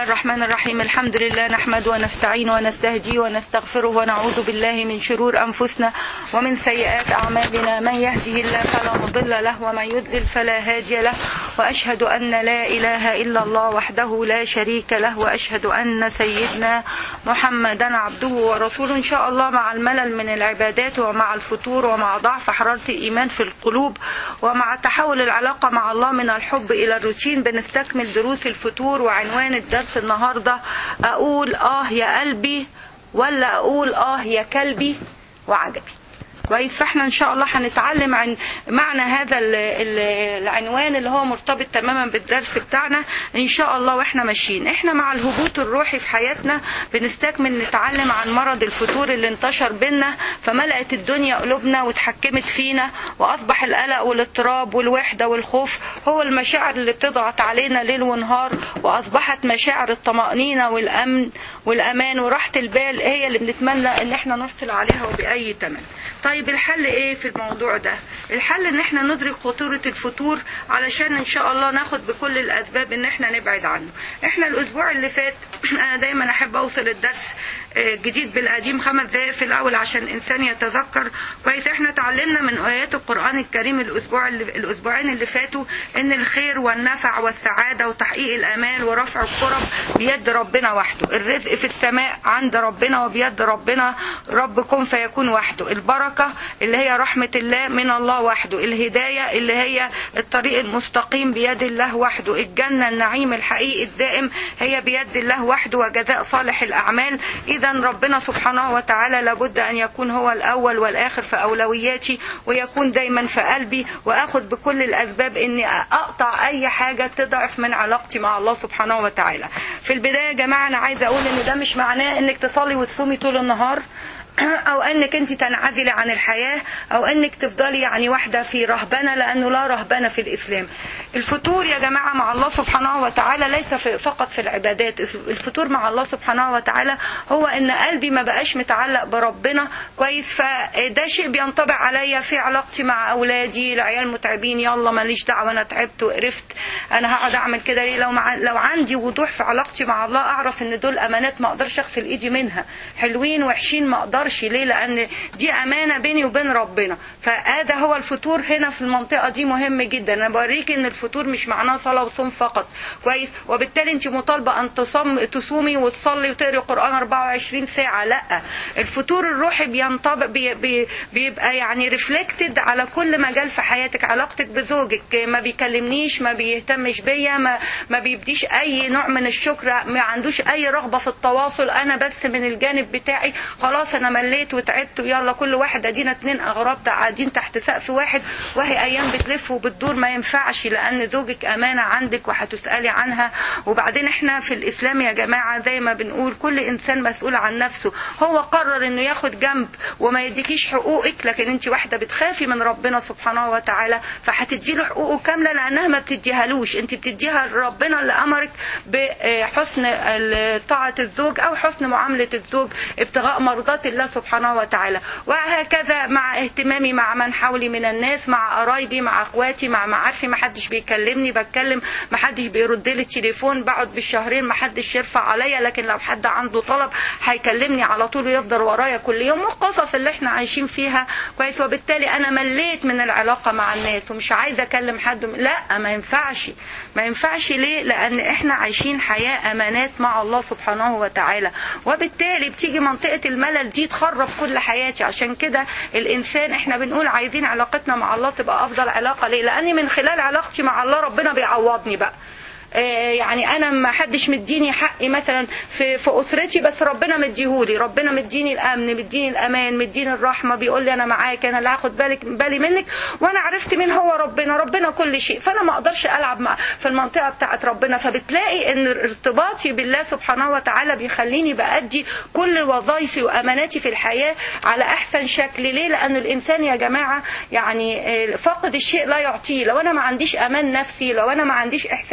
الله الرحمن الرحيم الحمد لله نحمد ونستعين ونستهدي ونستغفره ونعوذ بالله من شرور أنفسنا ومن سيئات أعمالنا من يهده الله فلا مضل له ومن يضلل فلا هادي له وأشهد أن لا إله إلا الله وحده لا شريك له وأشهد أن سيدنا محمدا عبده ورسوله إن شاء الله مع الملل من العبادات ومع الفتور ومع ضعف حرارة الإيمان في القلوب ومع تحول العلاقة مع الله من الحب إلى الروتين بنستكمل دروس الفتور وعنوان الدرس النهاردة أقول آه يا قلبي ولا أقول آه يا كلبي وعجبي كويس فاحنا ان شاء الله هنتعلم عن معنى هذا ال ال العنوان اللي هو مرتبط تماما بالدرس بتاعنا ان شاء الله واحنا ماشيين احنا مع الهبوط الروحي في حياتنا بنستكمل نتعلم عن مرض الفتور اللي انتشر بينا فملأت الدنيا قلوبنا واتحكمت فينا واصبح القلق والاضطراب والوحده والخوف هو المشاعر اللي بتضغط علينا ليل ونهار واصبحت مشاعر الطمأنينة والامن والامان وراحه البال هي اللي بنتمنى ان احنا نحصل عليها وباي ثمن طيب الحل ايه في الموضوع ده الحل ان احنا ندرك خطورة الفتور علشان ان شاء الله ناخد بكل الاسباب ان احنا نبعد عنه احنا الاسبوع اللي فات انا دايما احب اوصل الدرس جديد بالقديم خمس دقايق في الاول عشان الانسان يتذكر كويس احنا اتعلمنا من ايات القران الكريم الاسبوع اللي الاسبوعين اللي فاتوا ان الخير والنفع والسعاده وتحقيق الامال ورفع الكرب بيد ربنا وحده الرزق في السماء عند ربنا وبيد ربنا ربكم فيكون وحده البركه اللي هي رحمه الله من الله وحده الهدايه اللي هي الطريق المستقيم بيد الله وحده الجنه النعيم الحقيقي الدائم هي بيد الله وحده وجزاء صالح الاعمال إذا ربنا سبحانه وتعالى لابد أن يكون هو الأول والآخر في أولوياتي ويكون دايما في قلبي وأخذ بكل الأسباب إني أقطع أي حاجة تضعف من علاقتي مع الله سبحانه وتعالى في البداية يا جماعة أنا عايزة أقول إن ده مش معناه إنك تصلي وتصومي طول النهار او انك انت تنعزلي عن الحياة او انك تفضلي يعني واحدة في رهبنة لانه لا رهبنة في الاسلام الفتور يا جماعة مع الله سبحانه وتعالى ليس في فقط في العبادات الفتور مع الله سبحانه وتعالى هو ان قلبي ما بقاش متعلق بربنا كويس فده شيء بينطبع عليا في علاقتي مع اولادي العيال متعبين يلا ماليش دعوة انا تعبت وقرفت انا هقعد اعمل كده ليه لو مع لو عندي وضوح في علاقتي مع الله اعرف ان دول امانات ما اقدرش اغسل ايدي منها حلوين وحشين ما اقدرش اقدرش ليه لان دي امانه بيني وبين ربنا فهذا هو الفتور هنا في المنطقه دي مهم جدا انا بوريك ان الفتور مش معناه صلاه وصوم فقط كويس وبالتالي انت مطالبه ان تصوم تصومي وتصلي وتقري القران 24 ساعه لا الفتور الروحي بينطبق بي بي بيبقى يعني ريفلكتد على كل مجال في حياتك علاقتك بزوجك ما بيكلمنيش ما بيهتمش بيا ما ما بيبديش اي نوع من الشكر ما عندوش اي رغبه في التواصل انا بس من الجانب بتاعي خلاص انا مليت وتعبت ويلا كل واحد ادينا اتنين اغراب قاعدين تحت سقف واحد وهي ايام بتلف وبتدور ما ينفعش لان زوجك امانه عندك وهتسالي عنها وبعدين احنا في الاسلام يا جماعه زي ما بنقول كل انسان مسؤول عن نفسه هو قرر انه ياخد جنب وما يديكيش حقوقك لكن انت واحده بتخافي من ربنا سبحانه وتعالى فهتدي له حقوقه كامله لانها ما بتديهالوش انت بتديها لربنا اللي امرك بحسن طاعه الزوج او حسن معامله الزوج ابتغاء مرضات الله سبحانه وتعالى وهكذا مع اهتمامي مع من حولي من الناس مع قرايبي مع اخواتي مع معارفي ما حدش بيكلمني بتكلم ما حدش بيرد لي التليفون بقعد بالشهرين ما حدش يرفع عليا لكن لو حد عنده طلب هيكلمني على طول ويفضل ورايا كل يوم والقصص اللي احنا عايشين فيها كويس وبالتالي انا مليت من العلاقه مع الناس ومش عايزه اكلم حد لا ما ينفعش ما ينفعش ليه لان احنا عايشين حياه امانات مع الله سبحانه وتعالى وبالتالي بتيجي منطقه الملل دي تخرب كل حياتي عشان كده الانسان احنا بنقول عايزين علاقتنا مع الله تبقى افضل علاقه ليه لاني من خلال علاقتي مع الله ربنا بيعوضني بقى يعني انا ما حدش مديني حقي مثلا في في اسرتي بس ربنا مديهولي ربنا مديني الامن مديني الامان مديني الرحمه بيقول لي انا معاك انا اللي هاخد بالك بالي منك وانا عرفت مين هو ربنا ربنا كل شيء فانا ما اقدرش العب مع في المنطقه بتاعه ربنا فبتلاقي ان ارتباطي بالله سبحانه وتعالى بيخليني بادي كل وظائفي واماناتي في الحياه على احسن شكل ليه لان الانسان يا جماعه يعني فاقد الشيء لا يعطيه لو انا ما عنديش امان نفسي لو انا ما عنديش احساس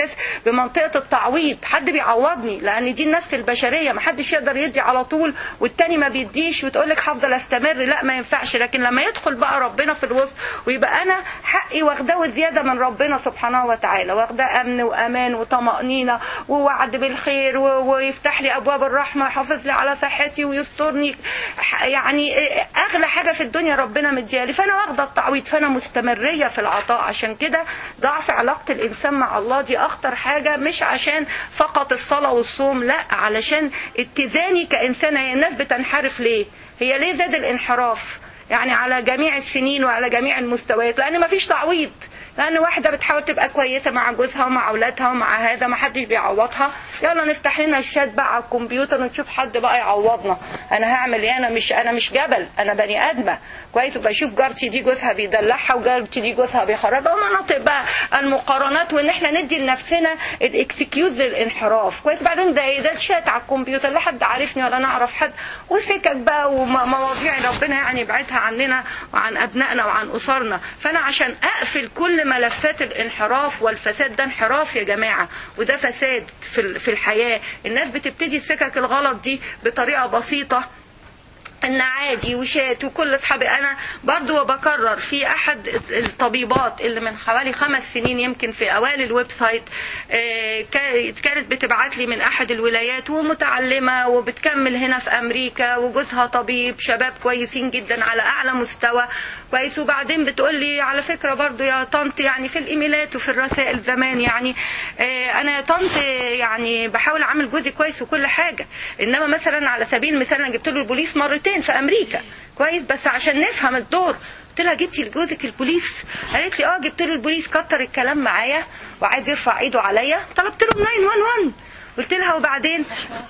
بمنطقه التعويض حد بيعوضني لان دي النفس البشريه ما حدش يقدر يدي على طول والتاني ما بيديش وتقول لك هفضل استمر لا ما ينفعش لكن لما يدخل بقى ربنا في الوسط ويبقى انا حقي واخداه زياده من ربنا سبحانه وتعالى واخداه امن وامان وطمانينه ووعد بالخير و- ويفتح لي ابواب الرحمه يحافظ لي على صحتي ويسترني ح- يعني اغلى حاجه في الدنيا ربنا مديها لي فانا واخده التعويض فانا مستمريه في العطاء عشان كده ضعف علاقه الانسان مع الله دي اخطر حاجه مش عشان فقط الصلاه والصوم لا علشان اتزاني كانسان هي الناس بتنحرف ليه هي ليه زاد الانحراف يعني على جميع السنين وعلى جميع المستويات لان مفيش تعويض لان واحده بتحاول تبقى كويسه مع جوزها ومع اولادها ومع هذا ما حدش بيعوضها يلا نفتح لنا الشات بقى على الكمبيوتر ونشوف حد بقى يعوضنا انا هعمل ايه انا مش انا مش جبل انا بني ادمه كويس وبشوف جارتي دي جوزها بيدلعها وجارتي دي جوزها بيخرجها ومناطق بقى المقارنات وان احنا ندي لنفسنا الاكسكيوز للانحراف كويس بعدين ده ايه ده الشات على الكمبيوتر لا حد عارفني ولا نعرف حد وسكك بقى ومواضيع ربنا يعني يبعدها عننا وعن ابنائنا وعن اسرنا فانا عشان اقفل كل ملفات الانحراف والفساد ده انحراف يا جماعه وده فساد في ال- في الحياه الناس بتبتدي السكك الغلط دي بطريقه بسيطه ان عادي وشات وكل اصحابي انا برضو وبكرر في احد الطبيبات اللي من حوالي خمس سنين يمكن في اوائل الويب سايت آه، كا- كانت بتبعت لي من احد الولايات ومتعلمه وبتكمل هنا في امريكا وجوزها طبيب شباب كويسين جدا على اعلى مستوى كويس وبعدين بتقول لي على فكره برضو يا طنط يعني في الايميلات وفي الرسائل زمان يعني آه، انا يا طنط يعني بحاول اعمل جوزي كويس وكل حاجه انما مثلا على سبيل المثال انا جبت له البوليس مرتين في امريكا كويس بس عشان نفهم الدور قلت لها جبتي لجوزك البوليس قالت لي اه جبت له البوليس كتر الكلام معايا وعايز يرفع ايده عليا طلبت له 911 قلت لها وبعدين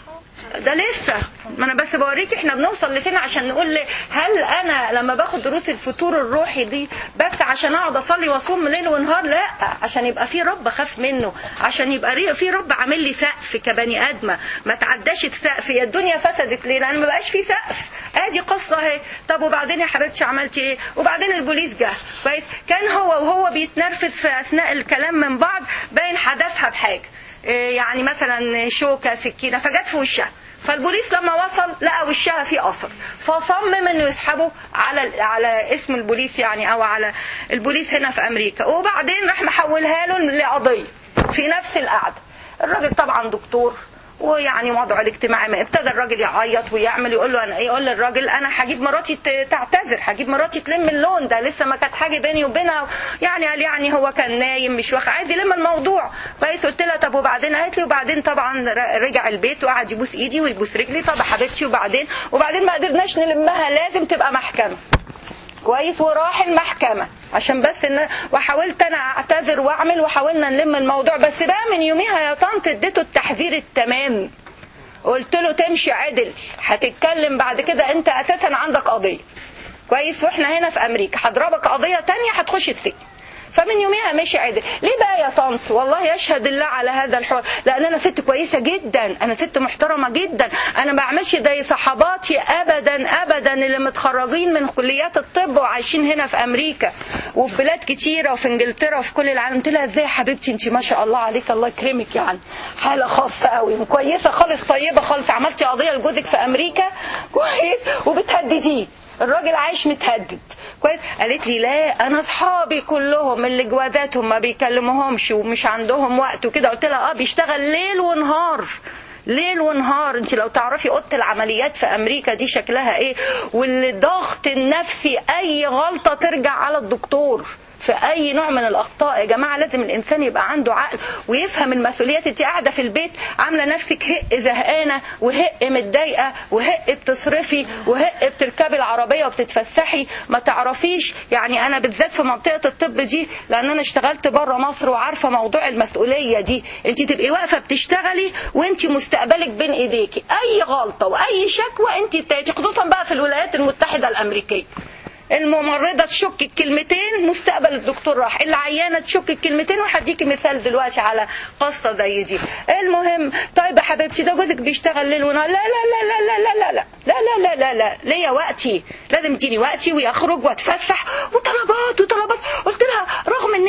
ده لسه ما انا بس بوريك احنا بنوصل لفين عشان نقول لي هل انا لما باخد دروس الفطور الروحي دي بس عشان اقعد اصلي واصوم ليل ونهار لا عشان يبقى في رب اخاف منه عشان يبقى ري- في رب عامل لي سقف كبني ادمه ما تعداش السقف هي الدنيا فسدت ليه لان ما بقاش في سقف ادي قصه اهي طب وبعدين يا حبيبتي عملتي ايه وبعدين البوليس جه كويس كان هو وهو بيتنرفز في اثناء الكلام من بعض باين حدفها بحاجه إيه يعني مثلا شوكه سكينه فجت في وشها فالبوليس لما وصل لقى وشها فيه اثر فصمم انه يسحبه على على اسم البوليس يعني او على البوليس هنا في امريكا وبعدين راح محولها له لقضيه في نفس القعده الراجل طبعا دكتور ويعني وضعه الاجتماعي ما ابتدى الراجل يعيط ويعمل يقول له انا ايه يقول للراجل انا هجيب مراتي ت- تعتذر هجيب مراتي تلم اللون ده لسه ما كانت حاجه بيني وبينها يعني قال يعني هو كان نايم مش واخد عادي لم الموضوع كويس قلت لها طب وبعدين قالت لي وبعدين طبعا ر- رجع البيت وقعد يبوس ايدي ويبوس رجلي طب يا حبيبتي وبعدين وبعدين ما قدرناش نلمها لازم تبقى محكمه كويس وراح المحكمة عشان بس ان وحاولت انا اعتذر واعمل وحاولنا نلم الموضوع بس بقى من يوميها يا طنط اديته التحذير التمام قلت له تمشي عدل هتتكلم بعد كده انت اساسا عندك قضية كويس واحنا هنا في امريكا هضربك قضية تانية هتخش السجن فمن يوميها مشي عدل ليه بقى يا طنط والله يشهد الله على هذا الحوار لان انا ست كويسه جدا انا ست محترمه جدا انا ما بعملش زي صحباتي ابدا ابدا اللي متخرجين من كليات الطب وعايشين هنا في امريكا وفي بلاد كتيره وفي انجلترا وفي كل العالم قلت لها ازاي يا حبيبتي انت ما شاء الله عليك الله يكرمك يعني حاله خاصه قوي كويسه خالص طيبه خالص عملتي قضيه لجوزك في امريكا كويس وبتهدديه الراجل عايش متهدد كويس قالت لي لا انا اصحابي كلهم اللي جوازاتهم ما بيكلموهمش ومش عندهم وقت وكده قلت لها اه بيشتغل ليل ونهار ليل ونهار انت لو تعرفي اوضه العمليات في امريكا دي شكلها ايه والضغط النفسي اي غلطه ترجع على الدكتور في اي نوع من الاخطاء يا جماعه لازم الانسان يبقى عنده عقل ويفهم المسؤوليات انت قاعده في البيت عامله نفسك هق زهقانه وهق متضايقه وهق بتصرفي وهق بتركبي العربيه وبتتفسحي ما تعرفيش يعني انا بالذات في منطقه الطب دي لان انا اشتغلت بره مصر وعارفه موضوع المسؤوليه دي انت تبقي واقفه بتشتغلي وانت مستقبلك بين ايديكي اي غلطه واي شكوى انت بتاعتي خصوصا بقى في الولايات المتحده الامريكيه الممرضه تشك الكلمتين مستقبل الدكتور راح العيانه تشك الكلمتين وهديكي مثال دلوقتي على قصه زي دي المهم طيب يا حبيبتي ده جوزك بيشتغل ليل ونهار لا لا لا لا لا لا لا لا لا لا لا لا ليا وقتي لازم تديني وقتي ويخرج واتفسح وطلبات وطلبات قلت لها رغم ان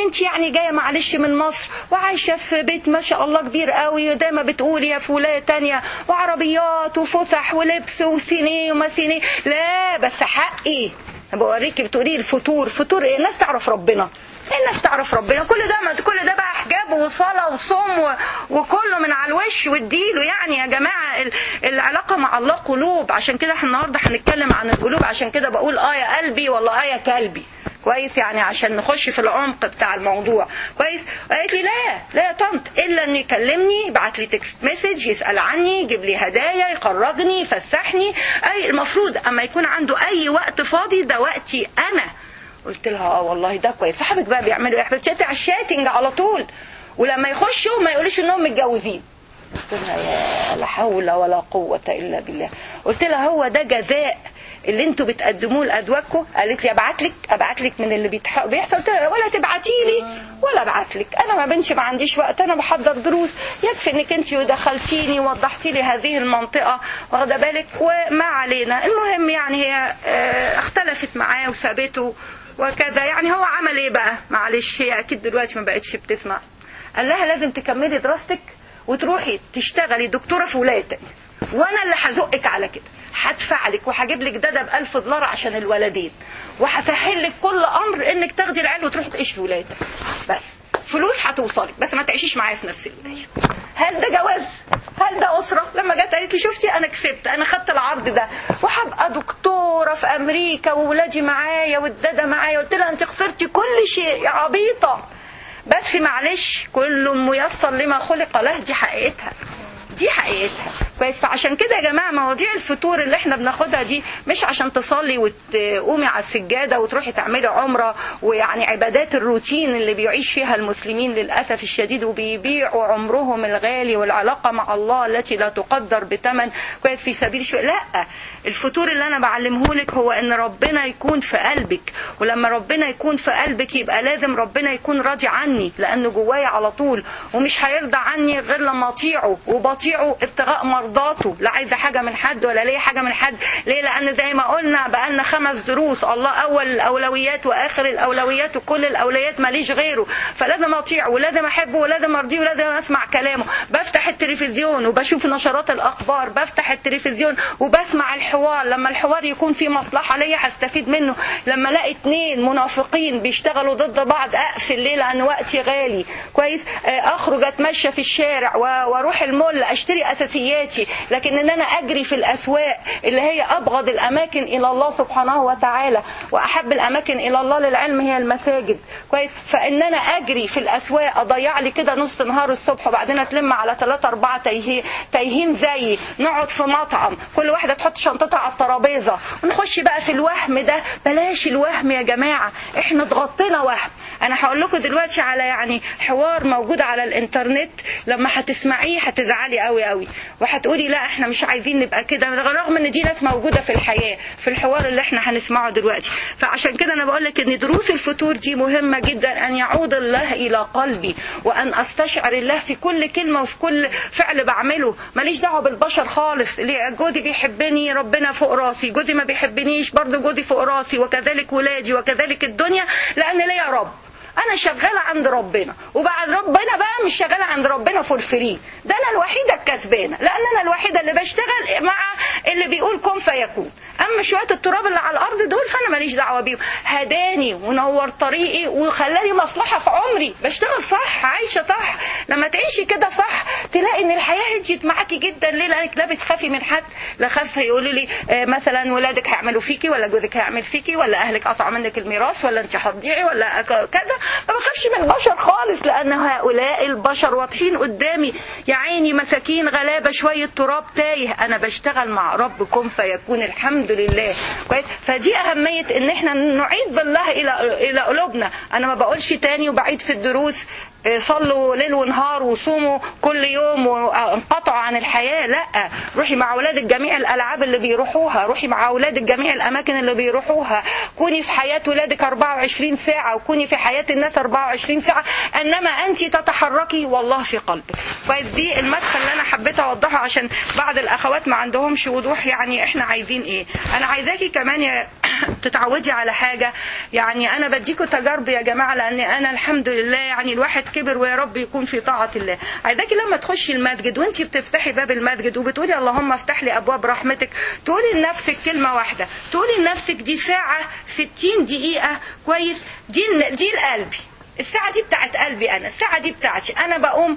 انت يعني جايه معلش من مصر وعايشه في بيت ما شاء الله كبير قوي زي ما بتقولي يا في ولايه تانية وعربيات وفسح ولبس وسينيه وما سينيه لا بس حقي بوريكي بتقولي الفطور فطور ايه الناس تعرف ربنا الناس تعرف ربنا كل ده ما كل ده بقى حجاب وصلاه وصوم و... وكله من على الوش واديله يعني يا جماعه ال... العلاقه مع الله قلوب عشان كده احنا النهارده هنتكلم عن القلوب عشان كده بقول اه يا قلبي والله اه يا كلبي كويس يعني عشان نخش في العمق بتاع الموضوع كويس قالت لي لا لا يا طنط الا انه يكلمني يبعت لي تكست مسج يسال عني يجيب لي هدايا يخرجني يفسحني اي المفروض اما يكون عنده اي وقت فاضي ده وقتي انا قلت لها اه والله ده كويس صاحبك بقى بيعملوا ايه حبيبتي على الشاتنج على طول ولما يخشوا ما يقولوش انهم متجوزين قلت لها يا لا حول ولا قوة إلا بالله قلت لها هو ده جزاء اللي انتوا بتقدموه لازواجكم قالت لي ابعت لك ابعت لك من اللي بيتح... بيحصل قلت لها ولا تبعتي لي ولا ابعت لك انا ما بنش ما عنديش وقت انا بحضر دروس يكفي انك انت دخلتيني ووضحتي لي هذه المنطقه واخده بالك وما علينا المهم يعني هي اه اختلفت معاه وسابته وكذا يعني هو عمل ايه بقى معلش هي اكيد دلوقتي ما بقتش بتسمع قال لها لازم تكملي دراستك وتروحي تشتغلي دكتوره في ولايه تانية وانا اللي هزقك على كده هدفع لك وهجيب لك ده ب 1000 دولار عشان الولدين وهسهل لك كل امر انك تاخدي العيال وتروحي تعيشي في ولايه بس فلوس هتوصلك بس ما تعيشيش معايا في نفس الولايه هل ده جواز هل ده اسره لما جت قالت لي شفتي انا كسبت انا خدت العرض ده وهبقى دكتوره في امريكا وولادي معايا والداده معايا قلت لها انت خسرتي كل شيء يا عبيطه بس معلش كل ميسر لما خلق له دي حقيقتها دي حقيقتها كويس فعشان كده يا جماعه مواضيع الفطور اللي احنا بناخدها دي مش عشان تصلي وتقومي على السجاده وتروحي تعملي عمره ويعني عبادات الروتين اللي بيعيش فيها المسلمين للاسف الشديد وبيبيعوا عمرهم الغالي والعلاقه مع الله التي لا تقدر بثمن كويس في سبيل شو لا الفطور اللي انا بعلمه لك هو ان ربنا يكون في قلبك ولما ربنا يكون في قلبك يبقى لازم ربنا يكون راضي عني لانه جوايا على طول ومش هيرضى عني غير لما اطيعه وبطيعه ابتغاء مرضاته لا عايزه حاجه من حد ولا ليا حاجه من حد ليه لان زي ما قلنا بقى لنا خمس دروس الله اول الاولويات واخر الاولويات وكل الاولويات ماليش غيره فلازم اطيعه ولازم احبه ولازم ارضيه ولازم اسمع كلامه بفتح التلفزيون وبشوف نشرات الاخبار بفتح التلفزيون وبسمع الحوار لما الحوار يكون فيه مصلحه ليا هستفيد منه لما الاقي اتنين منافقين بيشتغلوا ضد بعض اقفل ليه لان وقتي غالي كويس اخرج اتمشى في الشارع واروح المول اشتري اساسياتي لكن ان انا اجري في الاسواق اللي هي ابغض الاماكن الى الله سبحانه وتعالى واحب الاماكن الى الله للعلم هي المساجد كويس فان انا اجري في الاسواق اضيع لي كده نص نهار الصبح وبعدين اتلم على ثلاثة أربعة تايه تايهين زيي نقعد في مطعم كل واحدة تحط شنطتها على الترابيزة ونخش بقى في الوهم ده بلاش الوهم يا جماعة احنا ضغطنا وهم انا هقول لكم دلوقتي على يعني حوار موجود على الانترنت لما هتسمعيه هتزعلي قوي قوي وهتقولي لا احنا مش عايزين نبقى كده رغم ان دي ناس موجوده في الحياه في الحوار اللي احنا هنسمعه دلوقتي فعشان كده انا بقول لك ان دروس الفطور دي مهمه جدا ان يعود الله الى قلبي وان استشعر الله في كل كلمه وفي كل فعل بعمله ماليش دعوه بالبشر خالص اللي جوزي بيحبني ربنا فوق راسي جوزي ما بيحبنيش برضه جوزي فوق راسي وكذلك ولادي وكذلك الدنيا لان ليا رب انا شغاله عند ربنا وبعد ربنا بقى مش شغاله عند ربنا فور فري ده انا الوحيده الكسبانه لان انا الوحيده اللي بشتغل مع اللي بيقول كن فيكون اما شويه التراب اللي على الارض دول فانا ماليش دعوه بيهم هداني ونور طريقي وخلاني مصلحه في عمري بشتغل صح عايشه صح لما تعيشي كده صح تلاقي ان الحياه هديت معاكي جدا ليه لانك لا بتخافي من حد لا خاف يقولوا لي آه مثلا ولادك هيعملوا فيكي ولا جوزك هيعمل فيكي ولا اهلك قطعوا منك الميراث ولا انت هتضيعي ولا كذا ما بخافش من البشر خالص لان هؤلاء البشر واضحين قدامي يا عيني مساكين غلابه شويه تراب تايه انا بشتغل مع ربكم فيكون الحمد لله كويس فدي اهميه ان احنا نعيد بالله الى الى قلوبنا انا ما بقولش تاني وبعيد في الدروس صلوا ليل ونهار وصوموا كل يوم وانقطعوا عن الحياة لا روحي مع أولادك جميع الألعاب اللي بيروحوها روحي مع أولادك جميع الأماكن اللي بيروحوها كوني في حياة ولادك 24 ساعة وكوني في حياة الناس 24 ساعة إنما أنت تتحركي والله في قلبك فدي المدخل اللي أنا حبيت أوضحه عشان بعض الأخوات ما عندهمش وضوح يعني إحنا عايزين إيه أنا عايزاكي كمان يا تتعودي على حاجه يعني انا بديكوا تجارب يا جماعه لان انا الحمد لله يعني الواحد كبر ويا رب يكون في طاعه الله عايزاكي لما تخشي المسجد وانت بتفتحي باب المسجد وبتقولي اللهم افتح لي ابواب رحمتك تقولي لنفسك كلمه واحده تقولي لنفسك دي ساعه 60 دقيقه كويس دي دي لقلبي الساعة دي بتاعت قلبي أنا الساعة دي بتاعتي أنا بقوم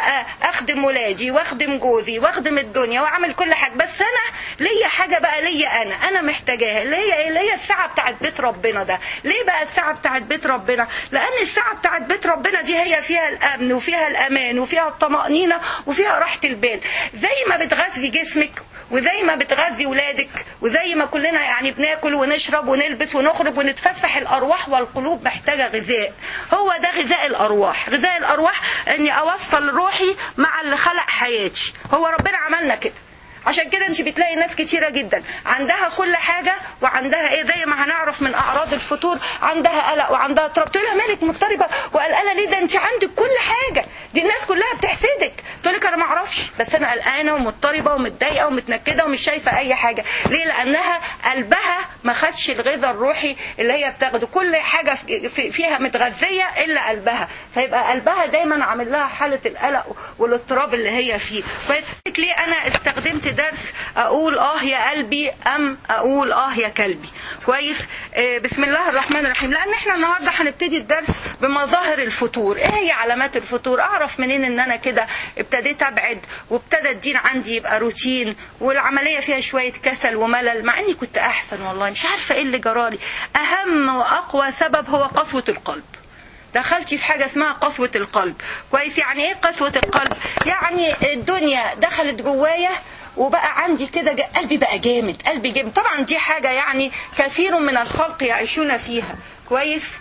أخدم ولادي وأخدم جوزي وأخدم الدنيا وأعمل كل حاجة بس أنا ليا حاجة بقى ليا أنا أنا محتاجاها اللي هي اللي هي الساعة بتاعت بيت ربنا ده ليه بقى الساعة بتاعت بيت ربنا لأن الساعة بتاعت بيت ربنا دي هي فيها الأمن وفيها الأمان وفيها الطمأنينة وفيها راحة البال زي ما بتغذي جسمك وزي ما بتغذي ولادك وزي ما كلنا يعني بناكل ونشرب ونلبس ونخرج ونتفسح الارواح والقلوب محتاجه غذاء هو ده غذاء الارواح غذاء الارواح اني اوصل روحي مع اللي خلق حياتي هو ربنا عملنا كده عشان كده انت بتلاقي ناس كتيره جدا عندها كل حاجه وعندها ايه زي ما هنعرف من اعراض الفتور عندها قلق وعندها اضطراب تقول لها مالك مضطربه وقلقانه ليه ده انت عندك كل حاجه دي الناس كلها بتحسدك تقول لك انا ما اعرفش بس انا قلقانه ومضطربه ومتضايقه ومتنكده ومش شايفه اي حاجه ليه لانها قلبها ما خدش الغذاء الروحي اللي هي بتاخده كل حاجه فيها متغذيه الا قلبها فيبقى قلبها دايما عامل لها حاله القلق والاضطراب اللي هي فيه ليه انا استخدمت درس اقول اه يا قلبي ام اقول اه يا كلبي كويس آه بسم الله الرحمن الرحيم لان احنا النهارده هنبتدي الدرس بمظاهر الفتور ايه هي علامات الفتور اعرف منين ان انا كده ابتديت ابعد وابتدى الدين عندي يبقى روتين والعمليه فيها شويه كسل وملل مع اني كنت احسن والله مش عارفه ايه اللي جرالي اهم واقوى سبب هو قسوه القلب دخلتي في حاجه اسمها قسوه القلب كويس يعني ايه قسوه القلب يعني الدنيا دخلت جوايا وبقى عندي كده قلبي بقى جامد قلبي جامد طبعا دي حاجه يعني كثير من الخلق يعيشون فيها كويس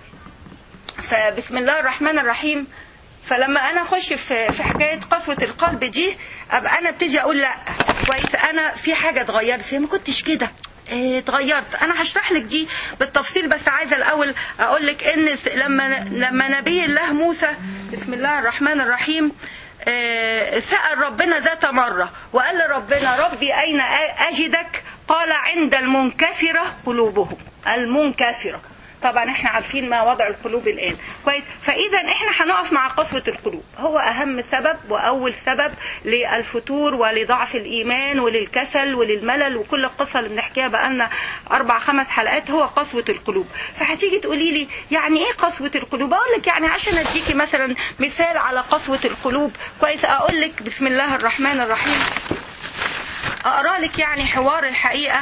فبسم الله الرحمن الرحيم فلما انا اخش في في حكايه قسوه القلب دي ابقى انا ابتدي اقول لا كويس انا في حاجه اتغيرت فيها ما كنتش كده اتغيرت انا هشرح لك دي بالتفصيل بس عايزه الاول اقول لك ان لما لما نبي الله موسى بسم الله الرحمن الرحيم سأل ربنا ذات مرة وقال لربنا ربي أين أجدك قال عند المنكسرة قلوبهم المنكسرة طبعا احنا عارفين ما وضع القلوب الان كويس فاذا احنا هنقف مع قسوه القلوب هو اهم سبب واول سبب للفتور ولضعف الايمان وللكسل وللملل وكل القصه اللي بنحكيها بقالنا اربع خمس حلقات هو قسوه القلوب فهتيجي تقولي لي يعني ايه قسوه القلوب اقول لك يعني عشان اديكي مثلا مثال على قسوه القلوب كويس اقول لك بسم الله الرحمن الرحيم اقرا لك يعني حوار الحقيقه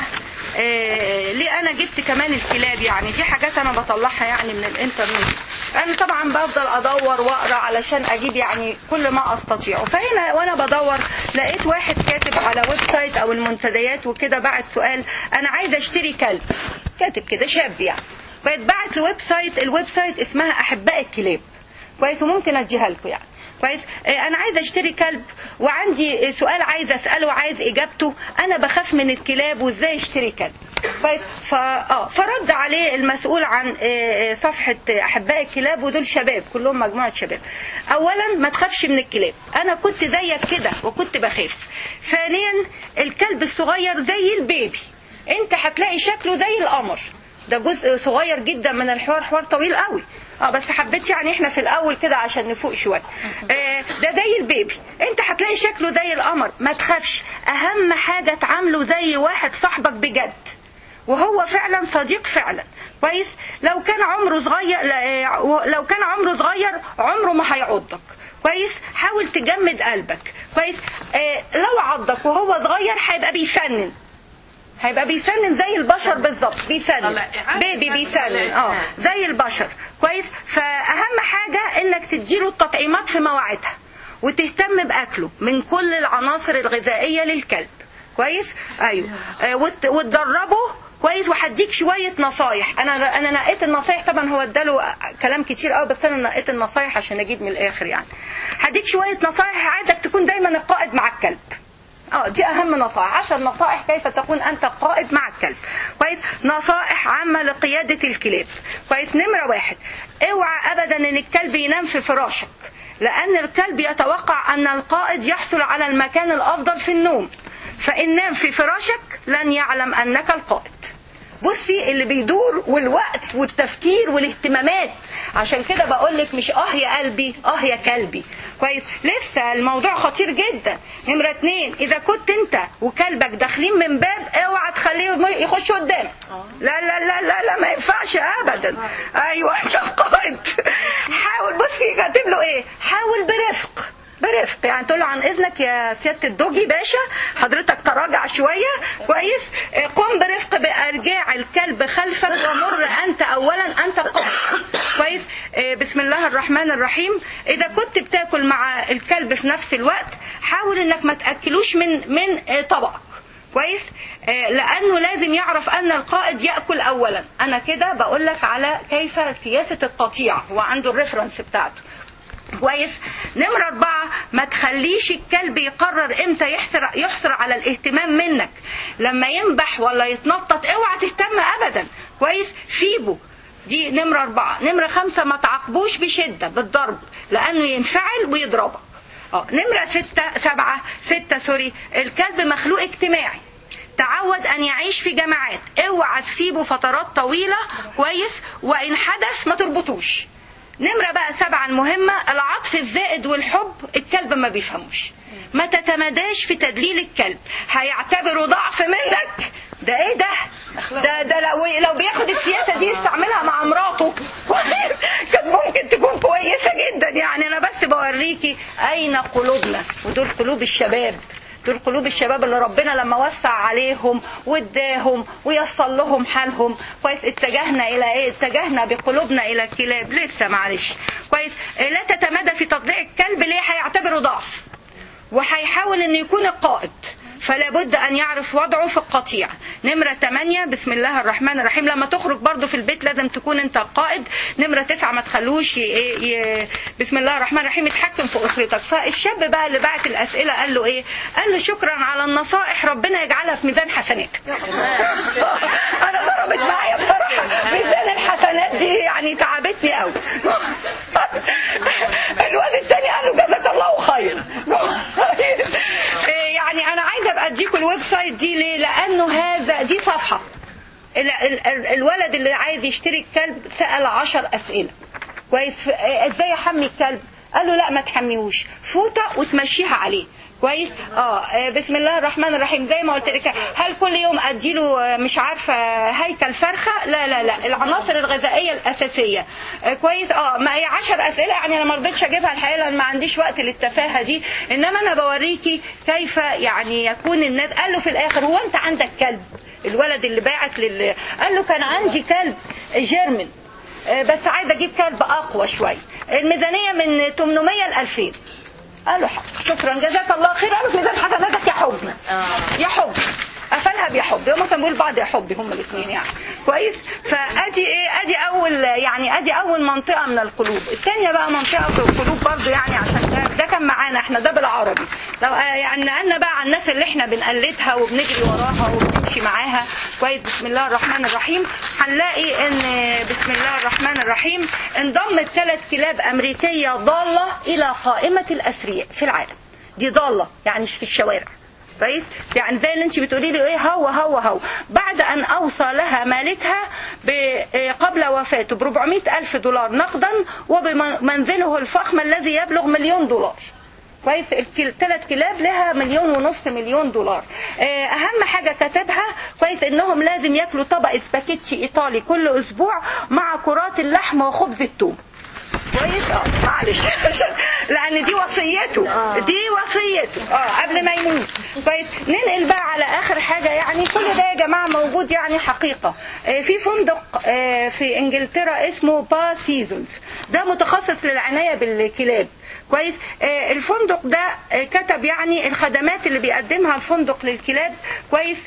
إيه ليه انا جبت كمان الكلاب يعني دي حاجات انا بطلعها يعني من الانترنت انا طبعا بفضل ادور واقرا علشان اجيب يعني كل ما استطيع فهنا وانا بدور لقيت واحد كاتب على ويب سايت او المنتديات وكده بعت سؤال انا عايز اشتري كلب كاتب كده شاب يعني فاتبعت لويب سايت الويب سايت اسمها احباء الكلاب كويس وممكن اديها لكم يعني كويس انا عايزه اشتري كلب وعندي سؤال عايزه اساله عايز اجابته انا بخاف من الكلاب وازاي اشتري كلب كويس ف... اه فرد عليه المسؤول عن صفحه احباء الكلاب ودول شباب كلهم مجموعه شباب اولا ما تخافش من الكلاب انا كنت زيك كده وكنت بخاف ثانيا الكلب الصغير زي البيبي انت هتلاقي شكله زي القمر ده جزء صغير جدا من الحوار حوار طويل قوي اه بس حبيت يعني احنا في الاول كده عشان نفوق شويه آه ده زي البيبي انت هتلاقي شكله زي القمر ما تخافش اهم حاجه تعامله زي واحد صاحبك بجد وهو فعلا صديق فعلا كويس لو كان عمره صغير لو كان عمره صغير عمره ما هيعضك كويس حاول تجمد قلبك كويس آه لو عضك وهو صغير هيبقى بيسنن هيبقى بيسنن زي البشر بالظبط بيسنن بيبي بيسنن اه زي البشر كويس فاهم حاجه انك تديله التطعيمات في مواعيدها وتهتم باكله من كل العناصر الغذائيه للكلب كويس ايوه آه وتدربه كويس وهديك شويه نصايح انا انا نقيت النصايح طبعا هو اداله كلام كتير قوي بس انا نقيت النصايح عشان اجيب من الاخر يعني هديك شويه نصايح عايزك تكون دايما القائد مع الكلب اه دي اهم نصائح عشر نصائح كيف تكون انت قائد مع الكلب كويس نصائح عامه لقياده الكلاب كويس نمره واحد اوعى ابدا ان الكلب ينام في فراشك لان الكلب يتوقع ان القائد يحصل على المكان الافضل في النوم فان نام في فراشك لن يعلم انك القائد بصي اللي بيدور والوقت والتفكير والاهتمامات عشان كده بقول لك مش اه يا قلبي اه يا كلبي كويس لسه الموضوع خطير جدا نمره اتنين اذا كنت انت وكلبك داخلين من باب اوعى تخليه يخش قدام لا لا لا لا لا ما ينفعش ابدا ايوه يا قائد حاول بصي كاتب له ايه حاول برفق برفق يعني تقول له عن اذنك يا سياده الدوجي باشا حضرتك تراجع شويه كويس آه، قم برفق بارجاع الكلب خلفك ومر انت اولا انت قائد كويس آه، بسم الله الرحمن الرحيم اذا كنت بتاكل مع الكلب في نفس الوقت حاول انك ما تاكلوش من من آه، طبقك كويس آه، لانه لازم يعرف ان القائد ياكل اولا انا كده بقول لك على كيف سياسه القطيع هو عنده الريفرنس بتاعته كويس نمرة أربعة ما تخليش الكلب يقرر إمتى يحصر يحصر على الاهتمام منك لما ينبح ولا يتنطط اوعى تهتم أبدا كويس سيبه دي نمرة أربعة نمرة خمسة ما تعاقبوش بشدة بالضرب لأنه ينفعل ويضربك اه نمرة ستة سبعة ستة سوري الكلب مخلوق اجتماعي تعود ان يعيش في جماعات اوعى تسيبه فترات طويلة كويس وان حدث ما تربطوش نمرة بقى سبعة المهمة العطف الزائد والحب الكلب ما بيفهموش ما تتمداش في تدليل الكلب هيعتبره ضعف منك ده ايه ده ده ده لو لو بياخد السياسه دي يستعملها مع مراته كانت ممكن تكون كويسه جدا يعني انا بس بوريكي اين قلوبنا ودول قلوب الشباب دول قلوب الشباب اللي ربنا لما وسع عليهم واداهم ويسر لهم حالهم كويس اتجهنا الى ايه اتجهنا بقلوبنا الى الكلاب لسه معلش كويس اه، لا تتمادى في تطبيع الكلب ليه هيعتبره ضعف وهيحاول انه يكون القائد فلا بد ان يعرف وضعه في القطيع نمرة 8 بسم الله الرحمن الرحيم لما تخرج برضو في البيت لازم تكون انت القائد نمرة 9 ما تخلوش ي... ي... بسم الله الرحمن الرحيم يتحكم في اسرتك فالشاب بقى اللي بعت الاسئله قال له ايه قال له شكرا على النصائح ربنا يجعلها في ميزان حسناتك انا ضربت معايا بصراحه ميزان الحسنات دي يعني تعبتني قوي الواد الثاني قال له جزاك الله خير يعني انا عايزه ابقى اديكم الويب سايت دي ليه لانه هذا دي صفحه ال- ال- ال- الولد اللي عايز يشتري الكلب سال عشر اسئله كويس آه، ازاي احمي الكلب قال له لا ما تحميهوش فوطه وتمشيها عليه كويس اه آه، بسم الله الرحمن الرحيم زي ما قلت لك هل كل يوم اديله آه، مش عارفه هيكل فرخه لا لا لا العناصر الغذائيه الاساسيه آه، كويس اه ما هي 10 اسئله يعني انا ما رضيتش اجيبها الحقيقه لان ما عنديش وقت للتفاهه دي انما انا بوريكي كيف يعني يكون الناس قال له في الاخر هو انت عندك كلب الولد اللي باعت لل قال له كان عندي كلب جيرمن آه، بس عايز اجيب كلب اقوى شويه الميزانيه من 800 ل 2000 قال له حاضر شكرا جزاك الله خير قالوا في ميزان حسناتك يا حبي يا حب قفلها بيا حبي هما كانوا بيقولوا بعض يا حبي هما الاثنين يعني كويس فادي ايه ادي اول يعني ادي اول منطقه من القلوب الثانيه بقى منطقه في القلوب برضو يعني عشان ده, ده كان معانا احنا ده بالعربي لو آه، يعني نقلنا بقى على الناس اللي احنا بنقلدها وبنجري وراها وبنمشي معاها كويس بسم الله الرحمن الرحيم هنلاقي ان بسم الله الرحمن الرحيم انضمت ثلاث كلاب امريكيه ضاله الى قائمه الاثرياء في العالم دي ضاله يعني مش في الشوارع كويس يعني زي اللي انت بتقولي لي ايه هو هو هو بعد ان اوصى لها مالكها ب- إيه قبل وفاته ب 400 الف دولار نقدا وبمنزله الفخم الذي يبلغ مليون دولار كويس الثلاث كلاب لها مليون ونص مليون دولار آه، اهم حاجه كتبها كويس انهم لازم ياكلوا طبق سباكيتشي ايطالي كل اسبوع مع كرات اللحم وخبز الثوم كويس اه معلش لان دي وصيته دي وصيته اه قبل ما يموت كويس ننقل بقى على اخر حاجه يعني كل ده يا جماعه موجود يعني حقيقه آه، في فندق آه، في انجلترا اسمه با سيزونز ده متخصص للعنايه بالكلاب كويس آه، الفندق ده آه، كتب يعني الخدمات اللي بيقدمها الفندق للكلاب كويس